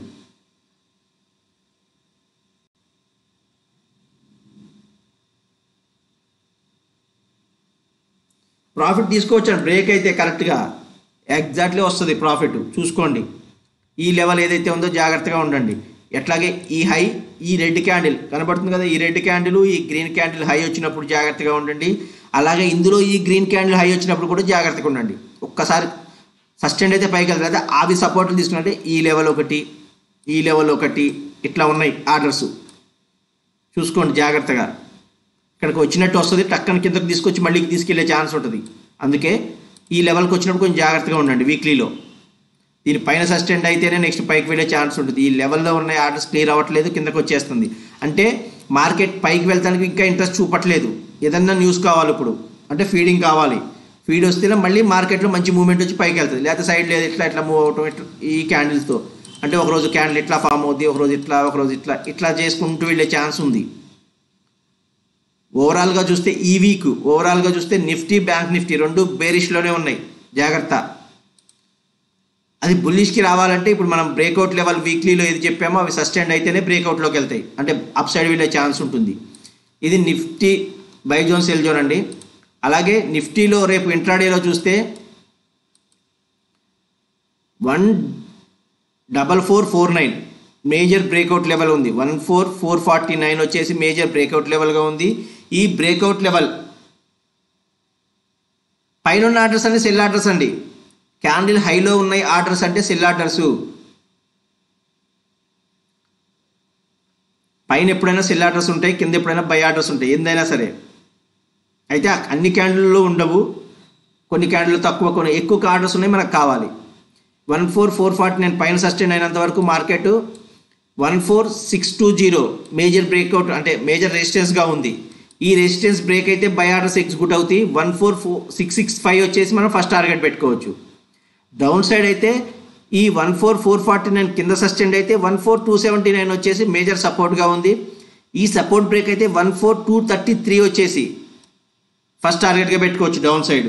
ప్రాఫిట్ తీసుకోవచ్చు బ్రేక్ అయితే కరెక్ట్గా ఎగ్జాక్ట్లీ వస్తుంది ప్రాఫిట్ చూసుకోండి ఈ లెవెల్ ఏదైతే ఉందో జాగ్రత్తగా ఉండండి ఎట్లాగే ఈ హై ఈ రెడ్ క్యాండిల్ కనబడుతుంది కదా ఈ రెడ్ క్యాండిల్ ఈ గ్రీన్ క్యాండిల్ హై వచ్చినప్పుడు జాగ్రత్తగా ఉండండి అలాగే ఇందులో ఈ గ్రీన్ క్యాండిల్ హై వచ్చినప్పుడు కూడా జాగ్రత్తగా ఉండండి ఒక్కసారి సస్టెండ్ అయితే పైకి వెళ్తారు అవి సపోర్ట్లు తీసుకుంటే ఈ లెవెల్ ఒకటి ఈ లెవెల్ ఒకటి ఇట్లా ఉన్నాయి ఆర్డర్స్ చూసుకోండి జాగ్రత్తగా ఇక్కడికి వచ్చినట్టు వస్తుంది టక్కన కిందకి తీసుకొచ్చి మళ్ళీ తీసుకెళ్లే ఛాన్స్ ఉంటుంది అందుకే ఈ లెవెల్కి వచ్చినప్పుడు కొంచెం జాగ్రత్తగా ఉండండి వీక్లీలో దీని పైన సస్టెండ్ అయితేనే నెక్స్ట్ పైకి వెళ్ళే ఛాన్స్ ఉంటుంది ఈ లెవెల్లో ఉన్న ఆర్డర్స్ క్లియర్ అవ్వట్లేదు కిందకు వచ్చేస్తుంది అంటే మార్కెట్ పైకి వెళ్తానికి ఇంకా ఇంట్రెస్ట్ చూపట్లేదు ఏదన్నా న్యూస్ కావాలి ఇప్పుడు అంటే ఫీడింగ్ కావాలి ఫీడ్ వస్తేనే మళ్ళీ మార్కెట్లో మంచి మూవ్మెంట్ వచ్చి పైకి వెళ్తుంది లేకపోతే సైడ్ లేదు ఇట్లా ఇట్లా మూవ్ అవటం ఇట్లా ఈ క్యాండిల్స్తో అంటే ఒకరోజు క్యాండిల్ ఇట్లా ఫామ్ అవుద్ది ఒకరోజు ఇట్లా ఒకరోజు ఇట్లా ఇట్లా చేసుకుంటూ వెళ్ళే ఛాన్స్ ఉంది ఓవరాల్గా చూస్తే ఈ వీక్ ఓవరాల్గా చూస్తే నిఫ్టీ బ్యాంక్ నిఫ్టీ రెండు బేరిష్లోనే ఉన్నాయి జాగ్రత్త అది బుల్లిష్కి రావాలంటే ఇప్పుడు మనం బ్రేక్అవుట్ లెవెల్ వీక్లీలో ఏది చెప్పామో అవి సస్టైన్ అయితేనే బ్రేక్అవుట్లోకి వెళ్తాయి అంటే అప్ సైడ్ వెళ్ళే ఛాన్స్ ఉంటుంది ఇది Nifty buy zone sell zone అండి అలాగే నిఫ్టీలో రేపు ఇంట్రాడేలో చూస్తే one double four four nine major breakout level ఉంది one four four forty nine వచ్చేసి మేజర్ బ్రేక్అవుట్ లెవెల్గా ఉంది ఈ బ్రేక్అవుట్ లెవెల్ పైన ఉన్న ఆర్డర్స్ అన్ని సెల్ ఆర్డర్స్ అండి క్యాండిల్ హైలో ఉన్నాయి ఆర్డర్స్ అంటే సెల్ ఆర్డర్స్ పైన ఎప్పుడైనా సెల్ ఆర్డర్స్ ఉంటాయి కింద ఎప్పుడైనా బై ఆర్డర్స్ ఉంటాయి ఏందైనా సరే అయితే అన్ని క్యాండిల్లో ఉండవు కొన్ని క్యాండిల్ తక్కువ కొన్ని ఎక్కువ ఆర్డర్స్ ఉన్నాయి మనకు కావాలి one four four forty nine పైన సస్టైన్ అయినంత వరకు market one four six two zero major breakout అంటే మేజర్ రెసిస్టెన్స్గా ఉంది ఈ రెసిస్టెన్స్ బ్రేక్ అయితే బై ఆర్డర్స్ ఎగ్జిక్యూట్ అవుతాయి one four four six six five వచ్చేసి మనం ఫస్ట్ టార్గెట్ పెట్టుకోవచ్చు డౌన్ సైడ్ అయితే ఈ one four four forty nine కింద సస్టెండ్ అయితే one four two seventy nine వచ్చేసి మేజర్ సపోర్ట్గా ఉంది ఈ సపోర్ట్ బ్రేక్ అయితే one four two thirty three వచ్చేసి ఫస్ట్ టార్గెట్గా పెట్టుకోవచ్చు డౌన్ సైడ్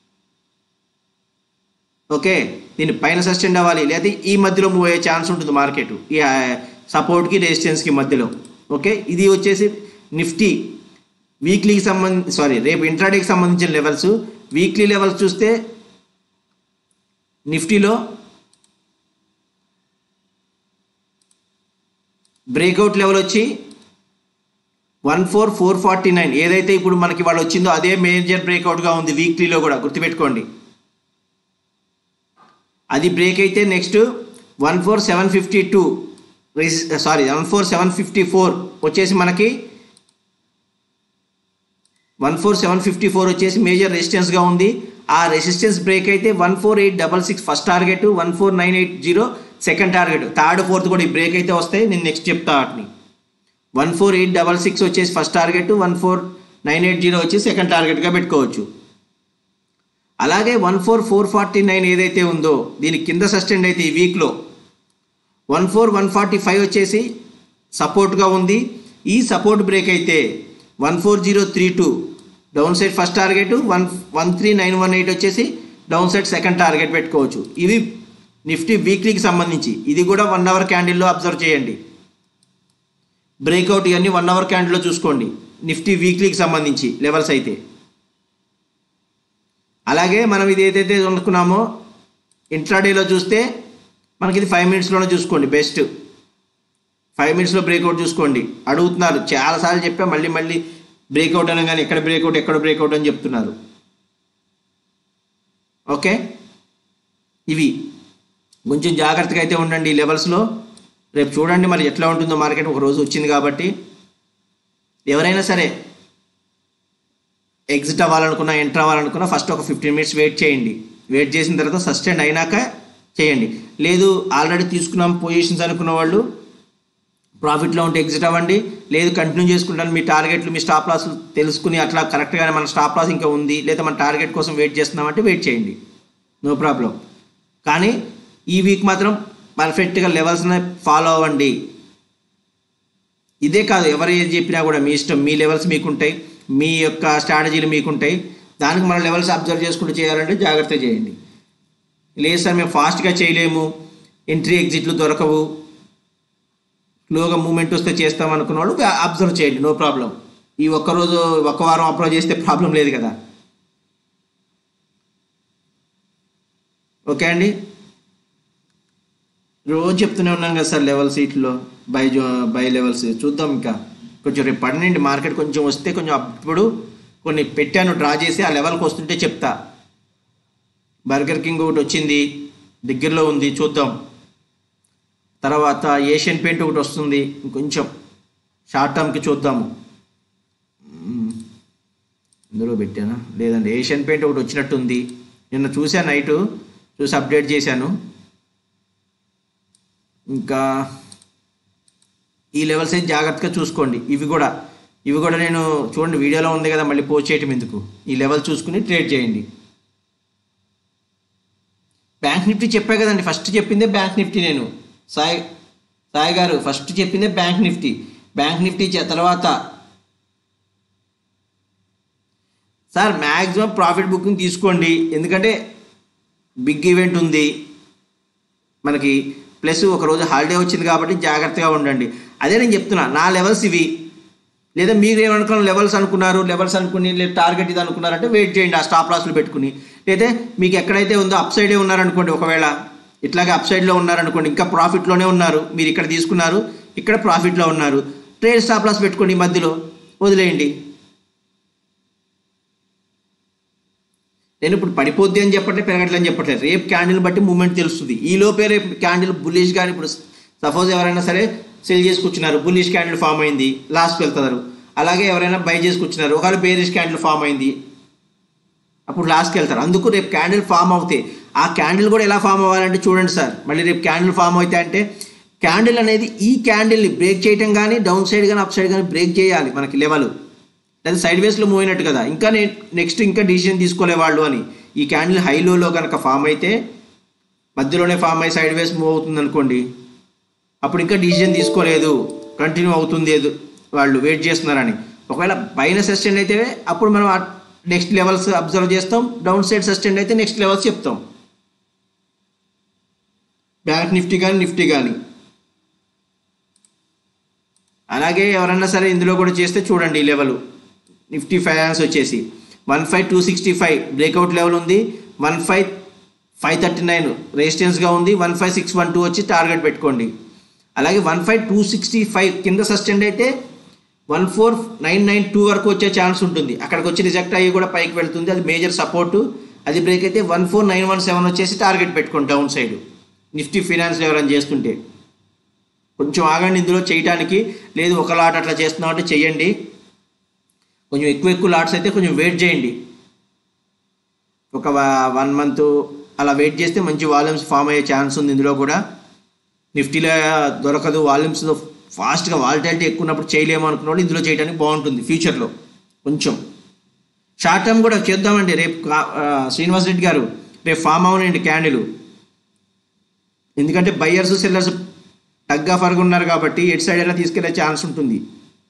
ఓకే దీని పైన సస్టెండ్ అవ్వాలి లేదా ఈ మధ్యలో మూవ్ అయ్యే ఛాన్స్ ఉంటుంది మార్కెట్ ఈ సపోర్ట్కి రెసిస్టెన్స్కి మధ్యలో ఓకే ఇది వచ్చేసి నిఫ్టీ వీక్లీకి సంబంధించి సారీ రేపు ఇంట్రాడేకి సంబంధించిన లెవెల్స్ వీక్లీ లెవెల్స్ చూస్తే నిఫ్టీలో బ్రేక్అవుట్ లెవెల్ వచ్చి one four four forty nine ఏదైతే ఇప్పుడు మనకి వాళ్ళు వచ్చిందో అదే మేజర్ బ్రేక్అవుట్గా ఉంది వీక్లీలో కూడా గుర్తుపెట్టుకోండి అది బ్రేక్ అయితే next one four seven fifty two sorry one four seven fifty four వచ్చేసి మనకి one four seven fifty four వచ్చేసి మేజర్ రెసిస్టెన్స్గా ఉంది ఆ రెసిస్టెన్స్ బ్రేక్ అయితే one four eight double six first target one four nine eight zero second target third fourth కూడా ఈ break అయితే వస్తాయి నేను నెక్స్ట్ చెప్తా వాటిని one four eight double six వచ్చేసి first target one four nine eight zero వచ్చి సెకండ్ టార్గెట్గా పెట్టుకోవచ్చు అలాగే one four four forty nine ఏదైతే ఉందో దీని కింద సస్టెండ్ అయితే ఈ వీక్లో one four one forty five వచ్చేసి సపోర్ట్గా ఉంది ఈ సపోర్ట్ బ్రేక్ అయితే one four zero three two down side first target one one three nine one eight వచ్చేసి డౌన్ సైడ్ సెకండ్ టార్గెట్ పెట్టుకోవచ్చు ఇవి నిఫ్టీ వీక్లీకి సంబంధించి ఇది కూడా వన్ అవర్ క్యాండిల్లో అబ్జర్వ్ చేయండి బ్రేక్అవుట్ ఇవన్నీ వన్ అవర్ క్యాండిల్లో చూసుకోండి నిఫ్టీ వీక్లీకి సంబంధించి లెవెల్స్ అయితే అలాగే మనం ఇది ఏదైతే అనుకున్నామో ఇంట్రాడేలో చూస్తే మనకి ఇది ఫైవ్ మినిట్స్లోనే చూసుకోండి బెస్ట్ ఫైవ్ మినిట్స్లో బ్రేక్అవుట్ చూసుకోండి అడుగుతున్నారు చాలాసార్లు చెప్పా మళ్ళీ మళ్ళీ బ్రేక్అవుట్ అనగానే ఎక్కడ బ్రేక్అవుట్ ఎక్కడ బ్రేక్అవుట్ అని చెప్తున్నారు ఓకే ఇవి కొంచెం జాగ్రత్తగా అయితే ఉండండి ఈ లెవెల్స్లో రేపు చూడండి మరి ఎట్లా ఉంటుందో మార్కెట్ ఒక రోజు వచ్చింది కాబట్టి ఎవరైనా సరే ఎగ్జిట్ అవ్వాలనుకున్నా ఎంటర్ అవ్వాలనుకున్నా ఫస్ట్ ఒక ఫిఫ్టీన్ మినిట్స్ వెయిట్ చేయండి వెయిట్ చేసిన తర్వాత సస్టైన్ అయినాక చేయండి లేదు ఆల్రెడీ తీసుకున్నాం పొజిషన్స్ అనుకున్న వాళ్ళు ప్రాఫిట్లో ఉంటే ఎగ్జిట్ అవ్వండి లేదు కంటిన్యూ చేసుకుంటాను మీ టార్గెట్లు మీ స్టాప్ లాస్ తెలుసుకుని అట్లా కరెక్ట్గానే మన స్టాప్ లాస్ ఇంకా ఉంది లేదా మన టార్గెట్ కోసం వెయిట్ చేస్తున్నామంటే వెయిట్ చేయండి నో ప్రాబ్లం కానీ ఈ వీక్ మాత్రం పర్ఫెక్ట్గా లెవెల్స్ని ఫాలో అవ్వండి ఇదే కాదు ఎవరు ఏది చెప్పినా కూడా మీ ఇష్టం మీ లెవెల్స్ మీకుంటాయి మీ యొక్క స్ట్రాటజీలు మీకుంటాయి దానికి మన లెవెల్స్ అబ్జర్వ్ చేసుకుంటూ చేయాలంటే జాగ్రత్త చేయండి లేదు సార్ మేము ఫాస్ట్గా చేయలేము ఎంట్రీ ఎగ్జిట్లు దొరకవు స్లోగా మూమెంట్ వస్తే చేస్తాం అనుకున్న వాళ్ళు అబ్జర్వ్ చేయండి నో ప్రాబ్లం ఈ ఒక్కరోజు ఒక్క వారం అప్రోచ్ చేస్తే ప్రాబ్లం లేదు కదా ఓకే అండి రోజు చెప్తూనే ఉన్నాం కదా సార్ లెవెల్స్ వీటిలో బై జో బై లెవెల్స్ చూద్దాం ఇంకా కొంచెం రేపు పడినండి మార్కెట్ కొంచెం వస్తే కొంచెం అప్పుడు కొన్ని పెట్టాను డ్రా చేసి ఆ లెవెల్కి వస్తుంటే చెప్తా బర్గర్ కింగ్ ఒకటి వచ్చింది దగ్గరలో ఉంది చూద్దాం తర్వాత ఏషియన్ పెయింట్ ఒకటి వస్తుంది ఇంకొంచెం షార్ట్ టర్మ్కి చూద్దాము మ్మ్. ఇందులో పెట్టానా లేదండి ఏషియన్ పెయింట్ ఒకటి వచ్చినట్టుంది నిన్న చూశాను నైటు చూసి అప్డేట్ చేశాను ఇంకా ఈ లెవెల్స్ అయితే జాగ్రత్తగా చూసుకోండి ఇవి కూడా ఇవి కూడా నేను చూడండి వీడియోలో ఉంది కదా మళ్ళీ పోస్ట్ చేయటం ఎందుకు ఈ లెవెల్ చూసుకుని ట్రేడ్ చేయండి బ్యాంక్ నిఫ్టీ చెప్పా కదండి ఫస్ట్ చెప్పిందే బ్యాంక్ నిఫ్టీ నేను సాయి సాయి గారు ఫస్ట్ చెప్పిందే బ్యాంక్ నిఫ్టీ బ్యాంక్ నిఫ్టీ చే- తర్వాత సార్ మ్యాక్సిమం ప్రాఫిట్ బుకింగ్ తీసుకోండి ఎందుకంటే బిగ్ ఈవెంట్ ఉంది మనకి ప్లస్ ఒక రోజు హాలిడే వచ్చింది కాబట్టి జాగ్రత్తగా ఉండండి అదే నేను చెప్తున్నా నా లెవెల్స్ ఇవి లేదా మీరు ఏమనుకున్న లెవెల్స్ అనుకున్నారు లెవెల్స్ అనుకుని లేదా టార్గెట్ ఇది అనుకున్నారంటే వెయిట్ చేయండి ఆ స్టాప్ లాస్లు పెట్టుకుని లేదా మీకు ఎక్కడైతే ఉందో అప్ సైడే ఉన్నారనుకోండి ఒకవేళ ఇట్లాగే అప్ సైడ్లో ఉన్నారనుకోండి ఇంకా ప్రాఫిట్లోనే ఉన్నారు మీరు ఇక్కడ తీసుకున్నారు ఇక్కడ ప్రాఫిట్లో ఉన్నారు ట్రేడ్ స్టాప్ లాస్ పెట్టుకోండి ఈ మధ్యలో వదిలేయండి నేను ఇప్పుడు పడిపోద్ది అని చెప్పట్లేదు పెరగట్లేదు అని చెప్పట్లేదు రేపు క్యాండిల్ బట్టి మూమెంట్ తెలుస్తుంది ఈ లోపే రేపు క్యాండిల్ బుల్లిష్ కానీ ఇప్పుడు సపోజ్ ఎవరైనా సరే సెల్ చేసి కూర్చున్నారు బుల్లిష్ క్యాండిల్ ఫామ్ అయింది లాస్ట్కి వెళ్తున్నారు అలాగే ఎవరైనా బై చేసి కూర్చున్నారు ఒకవేళ బేరిష్ క్యాండిల్ ఫామ్ అయింది అప్పుడు లాస్ట్కి వెళ్తారు అందుకు రేపు క్యాండిల్ ఫామ్ అవుతాయి ఆ క్యాండిల్ కూడా ఎలా ఫామ్ అవ్వాలంటే చూడండి సార్ మళ్ళీ రేపు క్యాండిల్ ఫామ్ అవుతాయి అంటే క్యాండిల్ అనేది ఈ క్యాండిల్ని బ్రేక్ చేయటం కానీ డౌన్ సైడ్ కానీ అప్ సైడ్ కానీ బ్రేక్ చేయాలి మనకి లెవెల్ లేదా సైడ్ వేస్లో మూవ్ అయినట్టు కదా ఇంకా నేను నెక్స్ట్ ఇంకా డిసిజన్ తీసుకోలే వాళ్ళు అని ఈ క్యాండిల్ హైలోలో కనుక ఫామ్ అయితే మధ్యలోనే ఫామ్ అయ్యి సైడ్ వేస్ మూవ్ అవుతుంది అనుకోండి అప్పుడు ఇంకా డిసిజన్ తీసుకోలేదు కంటిన్యూ అవుతుంది ఏదో వాళ్ళు వెయిట్ చేస్తున్నారని ఒకవేళ పైన సస్టెండ్ అయితే అప్పుడు మనం నెక్స్ట్ లెవెల్స్ అబ్జర్వ్ చేస్తాం డౌన్ సైడ్ సస్టెండ్ అయితే నెక్స్ట్ లెవెల్స్ చెప్తాం బ్యాంక్ నిఫ్టీ కానీ నిఫ్టీ కానీ అలాగే ఎవరన్నా సరే ఇందులో కూడా చేస్తే చూడండి ఈ లెవెల్ నిఫ్టీ ఫైనాన్స్ వచ్చేసి one five two sixty five breakout level ఉంది one five five thirty nine రెసిస్టెన్స్గా ఉంది one five six one two వచ్చి టార్గెట్ పెట్టుకోండి అలాగే one five two sixty five కింద సస్టెండ్ అయితే one four nine nine two వరకు వచ్చే ఛాన్స్ ఉంటుంది అక్కడికి వచ్చి రిజెక్ట్ అయ్యి కూడా పైకి వెళ్తుంది అది మేజర్ సపోర్టు అది బ్రేక్ అయితే one four nine one seven వచ్చేసి టార్గెట్ పెట్టుకోండి డౌన్ సైడ్ నిఫ్టీ ఫినాన్స్ ఎవరైనా చేస్తుంటే కొంచెం ఆగండి ఇందులో చేయటానికి లేదు ఒక లాట్ అట్లా చేస్తున్నాం అంటే చెయ్యండి కొంచెం ఎక్కువ ఎక్కువ లాట్స్ అయితే కొంచెం వెయిట్ చేయండి ఒక వన్ మంత్ అలా వెయిట్ చేస్తే మంచి వాల్యూమ్స్ ఫామ్ అయ్యే ఛాన్స్ ఉంది ఇందులో కూడా నిఫ్టీలో దొరకదు వాల్యూమ్స్ ఫాస్ట్గా వాలిటాలిటీ ఎక్కువ ఉన్నప్పుడు చేయలేము అనుకున్న వాళ్ళు ఇందులో చేయడానికి బాగుంటుంది ఫ్యూచర్లో కొంచెం షార్ట్ టర్మ్ కూడా చేద్దామండి రేపు కా- ఆ, శ్రీనివాస్ రెడ్డి గారు రేపు ఫామ్ అవునండి క్యాండిల్ ఎందుకంటే బయ్యర్స్ సెల్లర్స్ తగ్గా ఫరగా ఉన్నారు కాబట్టి ఎటు సైడ్ అయినా తీసుకెళ్లే ఛాన్స్ ఉంటుంది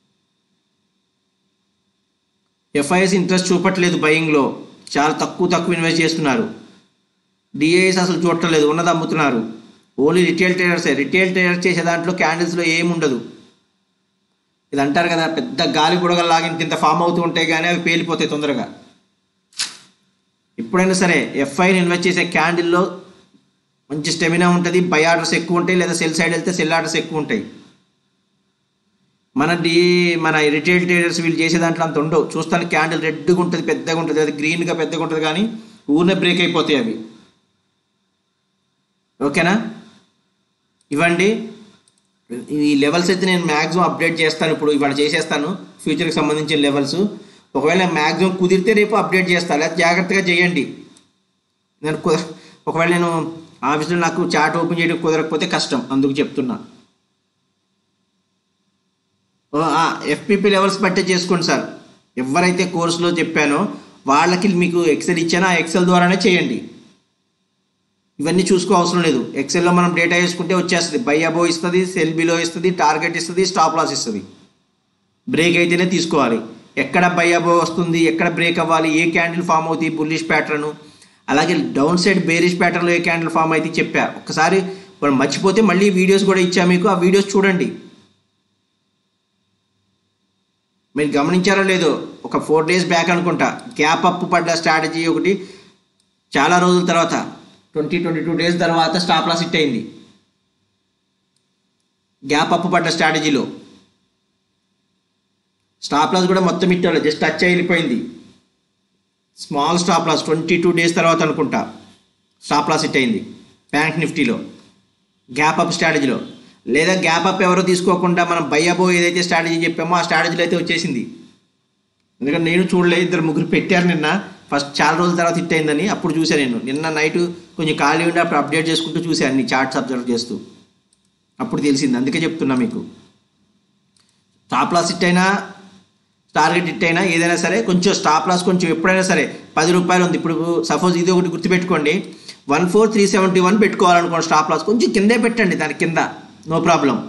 ఎఫ్ఐఎస్ ఇంట్రెస్ట్ చూపట్లేదు బయింగ్లో చాలా తక్కువ తక్కువ ఇన్వెస్ట్ చేస్తున్నారు డిఐఎస్ అసలు చూడట్లేదు ఉన్నది అమ్ముతున్నారు ఓన్లీ రిటైల్ ట్రేడర్సే రిటైల్ ట్రేడర్ చేసే దాంట్లో క్యాండిల్స్లో ఏముండదు ఇది అంటారు కదా పెద్ద గాలి బుడగల్లాగా ఇంత ఇంత ఫామ్ అవుతూ ఉంటాయి కానీ అవి పేలిపోతాయి తొందరగా ఈ ఎప్పుడైనా సరే ఎఫ్ఐని ఇన్వెస్ట్ చేసే క్యాండిల్లో మంచి స్టెమినా ఉంటుంది బై ఆర్డర్స్ ఎక్కువ ఉంటాయి లేదా సెల్ సైడ్ వెళ్తే సెల్ ఆర్డర్స్ ఎక్కువ ఉంటాయి మన డి మన రిటైల్ ట్రేడర్స్ వీళ్ళు చేసే దాంట్లో అంత ఉండవు చూస్తాను క్యాండిల్ రెడ్గా ఉంటుంది పెద్దగా ఉంటుంది అది గ్రీన్గా పెద్దగా ఉంటుంది కానీ ఊరినే బ్రేక్ అయిపోతాయి అవి ఓకేనా ఇవ్వండి ఈ లెవెల్స్ అయితే నేను మ్యాక్సిమం అప్డేట్ చేస్తాను ఇప్పుడు ఇవాళ చేసేస్తాను ఫ్యూచర్కి సంబంధించిన లెవెల్స్ ఒకవేళ మ్యాక్సిమం కుదిరితే రేపు అప్డేట్ చేస్తాను లేదా జాగ్రత్తగా చేయండి నేను కుద ఒకవేళ నేను ఆఫీస్లో నాకు చాట్ ఓపెన్ చేయడం కుదరకపోతే కష్టం అందుకు చెప్తున్నా ఎఫ్పిపి లెవెల్స్ బట్టే చేసుకోండి సార్ ఎవరైతే కోర్సులో చెప్పానో వాళ్ళకి మీకు ఎక్సెల్ ఇచ్చానో ఆ ఎక్సెల్ ద్వారానే చేయండి ఇవన్నీ చూసుకో అవసరం లేదు ఎక్సెల్లో మనం డేటా వేసుకుంటే వచ్చేస్తుంది బై అబో ఇస్తుంది సెల్ బిలో ఇస్తుంది టార్గెట్ ఇస్తుంది స్టాప్ లాస్ ఇస్తుంది బ్రేక్ అయితేనే తీసుకోవాలి ఎక్కడ బై అబో వస్తుంది ఎక్కడ బ్రేక్ అవ్వాలి ఏ క్యాండిల్ ఫామ్ అవుతుంది బుల్లిష్ ప్యాటర్న్ అలాగే డౌన్ సైడ్ బేరిష్ ప్యాటర్న్లో ఏ క్యాండిల్ ఫామ్ అయితే చెప్పా ఒకసారి మనం మర్చిపోతే మళ్ళీ వీడియోస్ కూడా ఇచ్చా మీకు ఆ వీడియోస్ చూడండి మీరు గమనించారో లేదో ఒక ఫోర్ డేస్ బ్యాక్ అనుకుంటా గ్యాప్ అప్ పడ్డ స్ట్రాటజీ ఒకటి చాలా రోజుల తర్వాత ట్వంటీ ట్వంటీ టూ డేస్ తర్వాత స్టాప్ లాస్ హిట్ అయింది గ్యాప్ అప్ పడ్డ స్ట్రాటజీలో స్టాప్ లాస్ కూడా మొత్తం హిట్ అవ్వలేదు జస్ట్ టచ్ అయి వెళ్ళిపోయింది small stop loss twenty two days తర్వాత అనుకుంటా స్టాప్ లాస్ హిట్ అయింది బ్యాంక్ నిఫ్టీలో గ్యాప్ అప్ స్ట్రాటజీలో లేదా గ్యాప్ అప్ ఎవరో తీసుకోకుండా మనం బయ్యబో ఏదైతే స్ట్రాటజీ చెప్పామో ఆ స్ట్రాటజీలో అయితే వచ్చేసింది ఎందుకంటే నేను చూడలేదు ఇద్దరు ముగ్గురు పెట్టారు నిన్న ఫస్ట్ చాలా రోజుల తర్వాత హిట్ అయిందని అప్పుడు చూశాను నేను నిన్న నైట్ కొంచెం ఖాళీ ఉండి అప్పుడు అప్డేట్ చేసుకుంటూ చూశాను అన్ని చార్ట్స్ అబ్జర్వ్ చేస్తూ అప్పుడు తెలిసింది అందుకే చెప్తున్నా మీకు స్టాప్ లాస్ హిట్ అయినా టార్గెట్ హిట్ అయినా ఏదైనా సరే కొంచెం స్టాప్ లాస్ కొంచెం ఎప్పుడైనా సరే పది రూపాయలు ఉంది ఇప్పుడు సపోజ్ ఇది ఒకటి గుర్తుపెట్టుకోండి one four three seventy one పెట్టుకోవాలనుకోండి స్టాప్ లాస్ కొంచెం కిందే పెట్టండి దాని కింద no problem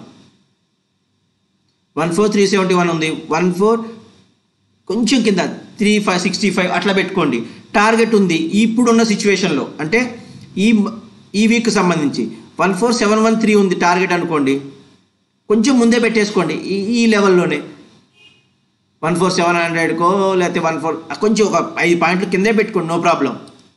one four three seventy one ఉంది వన్ ఫోర్ కొంచెం కింద త్రీ ఫైవ్ సిక్స్టీ ఫైవ్ అట్లా పెట్టుకోండి టార్గెట్ ఉంది ఇప్పుడున్న సిచ్యువేషన్లో అంటే ఈ ఈ వీక్ సంబంధించి one four seven one three ఉంది టార్గెట్ అనుకోండి కొంచెం ముందే పెట్టేసుకోండి ఈ ఈ లెవెల్లోనే వన్ ఫోర్ సెవెన్ హండ్రెడ్కో లేకపోతే వన్ ఫోర్ కొంచెం ఒక ఐదు పాయింట్లు కిందే పెట్టుకోండి నో ప్రాబ్లం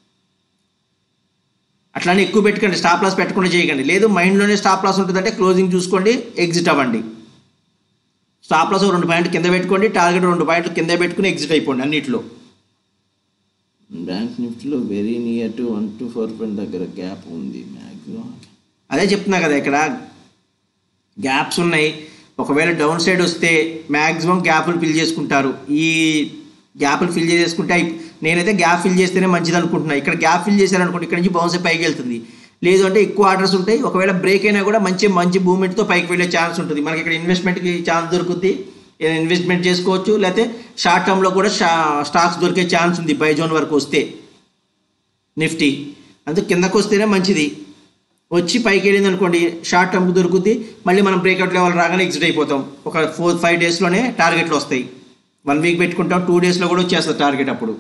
అట్లానే ఎక్కువ పెట్టుకోండి స్టాప్ లాస్ పెట్టకుండా చేయకండి లేదు మైండ్లోనే స్టాప్ లాస్ ఉంటుందంటే క్లోజింగ్ చూసుకోండి ఎగ్జిట్ అవ్వండి స్టాప్ లాస్ రెండు పాయింట్లు కింద పెట్టుకోండి టార్గెట్ రెండు పాయింట్లు కింద పెట్టుకుని ఎగ్జిట్ అయిపోండి అన్నిట్లో బ్యాంక్ నిఫ్టీలో very near to one two four point దగ్గర గ్యాప్ ఉంది మ్యాక్సిమం అదే చెప్తున్నా కదా ఇక్కడ గ్యాప్స్ ఉన్నాయి ఒకవేళ డౌన్ సైడ్ వస్తే మ్యాక్సిమం గ్యాప్లు ఫిల్ చేసుకుంటారు ఈ గ్యాప్లు ఫిల్ చేసుకుంటే అయి- నేనైతే గ్యాప్ ఫిల్ చేస్తేనే మంచిది అనుకుంటున్నా ఇక్కడ గ్యాప్ ఫిల్ చేశారనుకోండి ఇక్కడ నుంచి బౌన్స్ పైకి వెళ్తుంది లేదు అంటే ఎక్కువ ఆర్డర్స్ ఉంటాయి ఒకవేళ బ్రేక్ అయినా కూడా మంచి మంచి మూవ్మెంట్తో పైకి వెళ్ళే ఛాన్స్ ఉంటుంది మనకి ఇక్కడ ఇన్వెస్ట్మెంట్కి ఛాన్స్ దొరుకుతుంది ఏదైనా ఇన్వెస్ట్మెంట్ చేసుకోవచ్చు లేకపోతే షార్ట్ టర్మ్లో కూడా షా స్టాక్స్ దొరికే ఛాన్స్ ఉంది బై జోన్ వరకు వస్తే నిఫ్టీ అందుకు కిందకు వస్తేనే మంచిది వచ్చి పైకి వెళ్ళింది అనుకోండి షార్ట్ టర్మ్ దొరుకుద్ది మళ్ళీ మనం బ్రేక్అవుట్ లెవెల్ రాగానే ఎగ్జిట్ అయిపోతాం ఒక ఫోర్ ఫైవ్ డేస్లోనే టార్గెట్లు వస్తాయి వన్ వీక్ పెట్టుకుంటాం టూ డేస్లో కూడా వచ్చేస్తుంది టార్గెట్ అప్పుడు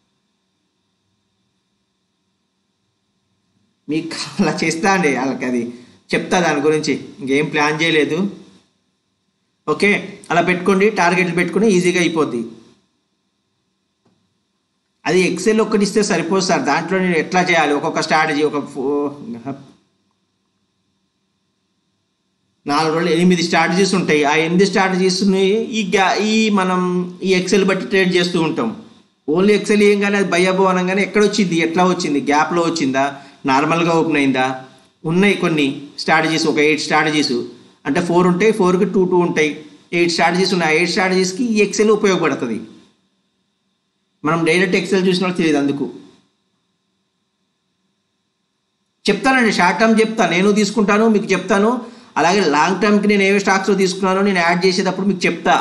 మీకు అలా చేస్తా అండి వాళ్ళకి అది చెప్తా దాని గురించి ఇంకేం ప్లాన్ చేయలేదు ఓకే అలా పెట్టుకోండి టార్గెట్లు పెట్టుకుని ఈజీగా అయిపోద్ది అది ఎక్సెల్ ఒక్కటి ఇస్తే సరిపోదు సార్ దాంట్లో నేను ఎట్లా చేయాలి ఒక్కొక్క స్ట్రాటజీ ఒక ఫో- నాలుగు రోజులు ఎనిమిది స్ట్రాటజీస్ ఉంటాయి ఆ ఎనిమిది స్ట్రాటజీస్ని ఈ గ్యా ఈ మనం ఈ ఎక్సెల్ బట్టి ట్రేడ్ చేస్తూ ఉంటాం ఓన్లీ ఎక్సెల్ ఏం కానీ అది బయ్యబో అనగానే ఎక్కడ వచ్చింది ఎట్లా వచ్చింది గ్యాప్లో వచ్చిందా నార్మల్గా ఓపెన్ అయిందా ఉన్నాయి కొన్ని స్ట్రాటజీస్ ఒక ఎయిట్ స్ట్రాటజీస్ అంటే ఫోర్ ఉంటాయి ఫోర్కి టూ టూ ఉంటాయి ఎయిట్ స్ట్రాటజీస్ ఉన్నాయి ఆ ఎయిట్ స్ట్రాటజీస్కి ఈ ఎక్సెల్ ఉపయోగపడుతుంది మనం డైరెక్ట్ ఎక్సెల్ చూసిన వాళ్ళకి తెలియదు అందుకు చెప్తానండి షార్ట్ టర్మ్ చెప్తా నేను తీసుకుంటాను మీకు చెప్తాను అలాగే లాంగ్ టర్మ్కి నేను ఏవే స్టాక్స్లో తీసుకున్నానో నేను యాడ్ చేసేటప్పుడు మీకు చెప్తా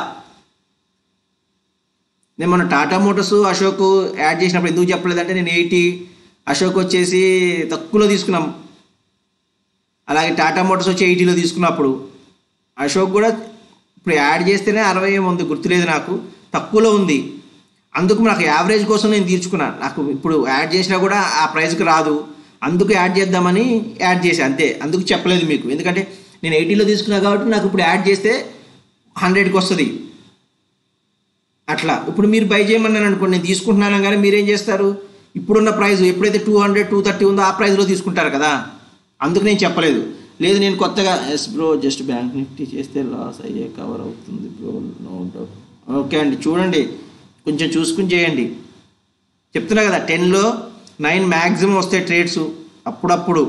నేను మన టాటా మోటార్స్ అశోక్ యాడ్ చేసినప్పుడు ఎందుకు చెప్పలేదంటే నేను ఎయిటీ అశోక్ వచ్చేసి తక్కువలో తీసుకున్నాం అలాగే టాటా మోటార్స్ వచ్చి ఎయిటీలో తీసుకున్నప్పుడు అశోక్ కూడా ఇప్పుడు యాడ్ చేస్తేనే అరవై ఏమో ఉంది గుర్తులేదు నాకు తక్కువలో ఉంది అందుకు నాకు యావరేజ్ కోసం నేను తీర్చుకున్నా నాకు ఇప్పుడు యాడ్ చేసినా కూడా ఆ ప్రైస్కి రాదు అందుకు యాడ్ చేద్దామని యాడ్ చేసి అంతే అందుకు చెప్పలేదు మీకు ఎందుకంటే నేను ఎయిటీలో తీసుకున్నా కాబట్టి నాకు ఇప్పుడు యాడ్ చేస్తే హండ్రెడ్కి వస్తుంది అట్లా ఇప్పుడు మీరు బై చేయమన్నాను అనుకోండి నేను తీసుకుంటున్నాను కానీ మీరేం చేస్తారు ఇప్పుడున్న ప్రైస్ ఎప్పుడైతే టూ హండ్రెడ్ టూ థర్టీ ఉందో ఆ ప్రైస్లో తీసుకుంటారు కదా అందుకు నేను చెప్పలేదు లేదు నేను కొత్తగా yes bro just bank Nifty చేస్తే లాస్ అయ్యే కవర్ అవుతుంది బ్రో నో డౌట్ ఓకే అండి చూడండి కొంచెం చూసుకుని చేయండి చెప్తున్నా కదా టెన్లో నైన్ మ్యాక్సిమం వస్తాయి ట్రేడ్స్ అప్పుడప్పుడు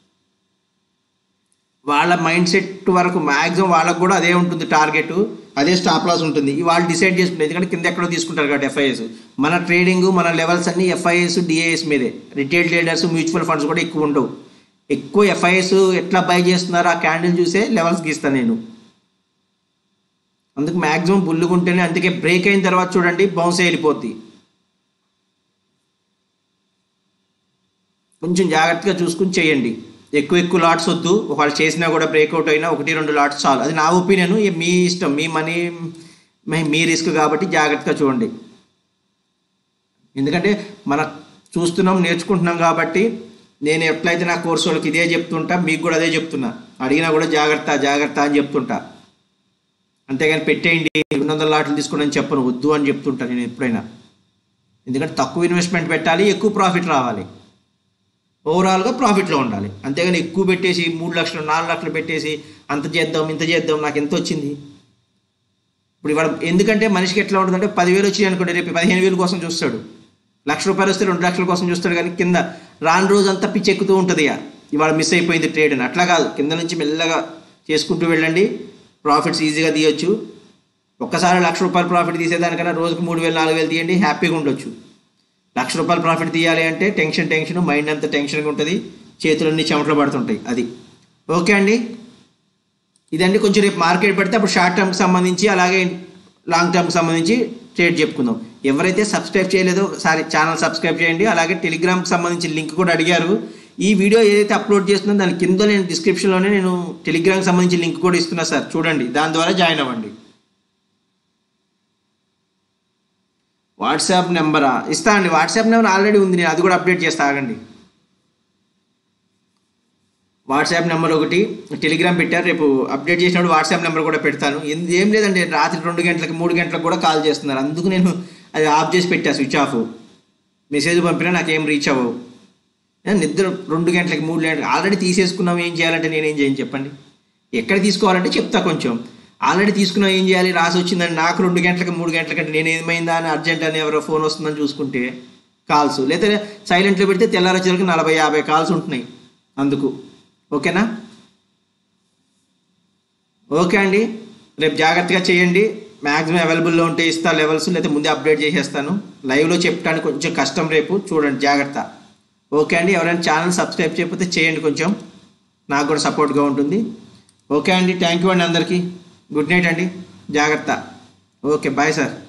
వాళ్ళ మైండ్ సెట్ వరకు మ్యాక్సిమం వాళ్ళకు కూడా అదే ఉంటుంది టార్గెట్ అదే స్టాప్ లాస్ ఉంటుంది ఇవి వాళ్ళు డిసైడ్ చేసుకుంటారు ఎందుకంటే కింద ఎక్కడో తీసుకుంటారు కాబట్టి ఎఫ్ఐఎస్ మన ట్రేడింగ్ మన లెవెల్స్ అన్ని ఎఫ్ఐఎస్ డిఐఎస్ మీదే రిటైల్ ట్రేడర్స్ మ్యూచువల్ ఫండ్స్ కూడా ఎక్కువ ఉండవు ఎక్కువ ఎఫ్ఐఎస్ ఎట్లా బై చేస్తున్నారో ఆ క్యాండిల్ చూసే లెవెల్స్ గీస్తాను నేను అందుకు మ్యాక్సిమం బుల్లుగుంటేనే అందుకే బ్రేక్ అయిన తర్వాత చూడండి బౌన్స్ వెళ్ళిపోద్ది కొంచెం జాగ్రత్తగా చూసుకుని చేయండి ఎక్కువ ఎక్కువ లాట్స్ వద్దు ఒకవేళ చేసినా కూడా బ్రేక్అవుట్ అయినా ఒకటి రెండు లాట్స్ చాలు అది నా ఒపీనియన్ మీ ఇష్టం మీ మనీ మీ రిస్క్ కాబట్టి జాగ్రత్తగా చూడండి ఎందుకంటే మన చూస్తున్నాం నేర్చుకుంటున్నాం కాబట్టి నేను ఎట్లయితే నా కోర్సు వాళ్ళకి ఇదే చెప్తుంటా మీకు కూడా అదే చెప్తున్నా అడిగినా కూడా జాగ్రత్త జాగ్రత్త అని చెప్తుంటా అంతేగాని పెట్టేయండి రెండు వందల లాట్లు తీసుకోండి అని చెప్పను వద్దు అని చెప్తుంటా నేను ఎప్పుడైనా ఎందుకంటే తక్కువ ఇన్వెస్ట్మెంట్ పెట్టాలి ఎక్కువ ప్రాఫిట్ రావాలి ఓవరాల్గా ప్రాఫిట్లో ఉండాలి అంతేగాని ఎక్కువ పెట్టేసి మూడు లక్షలు నాలుగు లక్షలు పెట్టేసి అంత చేద్దాం ఇంత చేద్దాం నాకు ఎంత వచ్చింది ఇప్పుడు ఇవాళ ఎందుకంటే మనిషికి ఎట్లా ఉంటుందంటే పదివేలు వచ్చినాయి అనుకోండి రేపు పదిహేను వేలు కోసం చూస్తాడు లక్ష రూపాయలు వస్తే రెండు లక్షల కోసం చూస్తాడు కానీ కింద రాని రోజు అంతా పిచ్చెక్కుతూ ఉంటుంది ఇక ఇవాళ మిస్ అయిపోయింది ట్రేడ్ అని అట్లా కాదు కింద నుంచి మెల్లగా చేసుకుంటూ వెళ్ళండి ప్రాఫిట్స్ ఈజీగా తీయొచ్చు ఒక్కసారి లక్ష రూపాయలు ప్రాఫిట్ తీసేదానికన్నా రోజుకు మూడు వేలు నాలుగు వేలు తీయండి హ్యాపీగా ఉండొచ్చు లక్ష రూపాయలు ప్రాఫిట్ తీయాలి అంటే టెన్షన్ టెన్షన్ మైండ్ అంతా టెన్షన్గా ఉంటుంది చేతులన్నీ చెమటలు పడుతుంటాయి అది ఓకే అండి ఇదండి కొంచెం రేపు మార్కెట్ పెడితే అప్పుడు షార్ట్ టర్మ్కి సంబంధించి అలాగే లాంగ్ టర్మ్కి సంబంధించి ట్రేడ్ చెప్పుకుందాం ఎవరైతే సబ్స్క్రైబ్ చేయలేదో సారీ ఛానల్ సబ్స్క్రైబ్ చేయండి అలాగే టెలిగ్రామ్కి సంబంధించి లింక్ కూడా అడిగారు ఈ వీడియో ఏదైతే అప్లోడ్ చేస్తుందో దాని కింద నేను డిస్క్రిప్షన్లోనే నేను టెలిగ్రామ్కి సంబంధించి లింక్ కూడా ఇస్తున్నా సార్ చూడండి దాని ద్వారా జాయిన్ అవ్వండి వాట్సాప్ నెంబరా ఇస్తా అండి వాట్సాప్ నెంబర్ ఆల్రెడీ ఉంది నేను అది కూడా అప్డేట్ చేస్తా ఆగండి వాట్సాప్ నెంబర్ ఒకటి టెలిగ్రామ్ పెట్టారు రేపు అప్డేట్ చేసినప్పుడు వాట్సాప్ నెంబర్ కూడా పెడతాను ఎందు- ఏం లేదండి రాత్రి రెండు గంటలకు మూడు గంటలకు కూడా కాల్ చేస్తున్నారు అందుకు నేను అది ఆఫ్ చేసి పెట్టా స్విచ్ ఆఫ్ మెసేజ్ పంపినా నాకేం రీచ్ అవ్వవు ఏ, నిద్ర రెండు గంటలకి మూడు గంటలకు ఆల్రెడీ తీసేసుకున్నాం ఏం చేయాలంటే నేనేం చేయను చెప్పండి ఎక్కడ తీసుకోవాలంటే చెప్తా కొంచెం ఆల్రెడీ తీసుకున్నాం ఏం చేయాలి రాసి వచ్చిందని నాకు రెండు గంటలకు మూడు గంటలకంటే నేను ఏమైందా అని అర్జెంట్ అని ఎవరో ఫోన్ వస్తుందని చూసుకుంటే కాల్స్ లేదా సైలెంట్లో పెడితే తెల్లారొచ్చేసరికి నలభై యాభై కాల్స్ ఉంటున్నాయి అందుకు ఓకేనా ఓకే అండి రేపు జాగ్రత్తగా చేయండి మ్యాక్సిమం అవైలబుల్లో ఉంటే ఇస్తా లెవెల్స్ లేకపోతే ముందే అప్డేట్ చేసేస్తాను లైవ్లో చెప్పడానికి కొంచెం కష్టం రేపు చూడండి జాగ్రత్త ఓకే అండి ఎవరైనా ఛానల్ సబ్స్క్రైబ్ చేయకపోతే చేయండి కొంచెం నాకు కూడా సపోర్ట్గా ఉంటుంది ఓకే అండి థ్యాంక్ యూ అండి అందరికీ గుడ్ నైట్ అండి జాగ్రత్త ఓకే బాయ్ సార్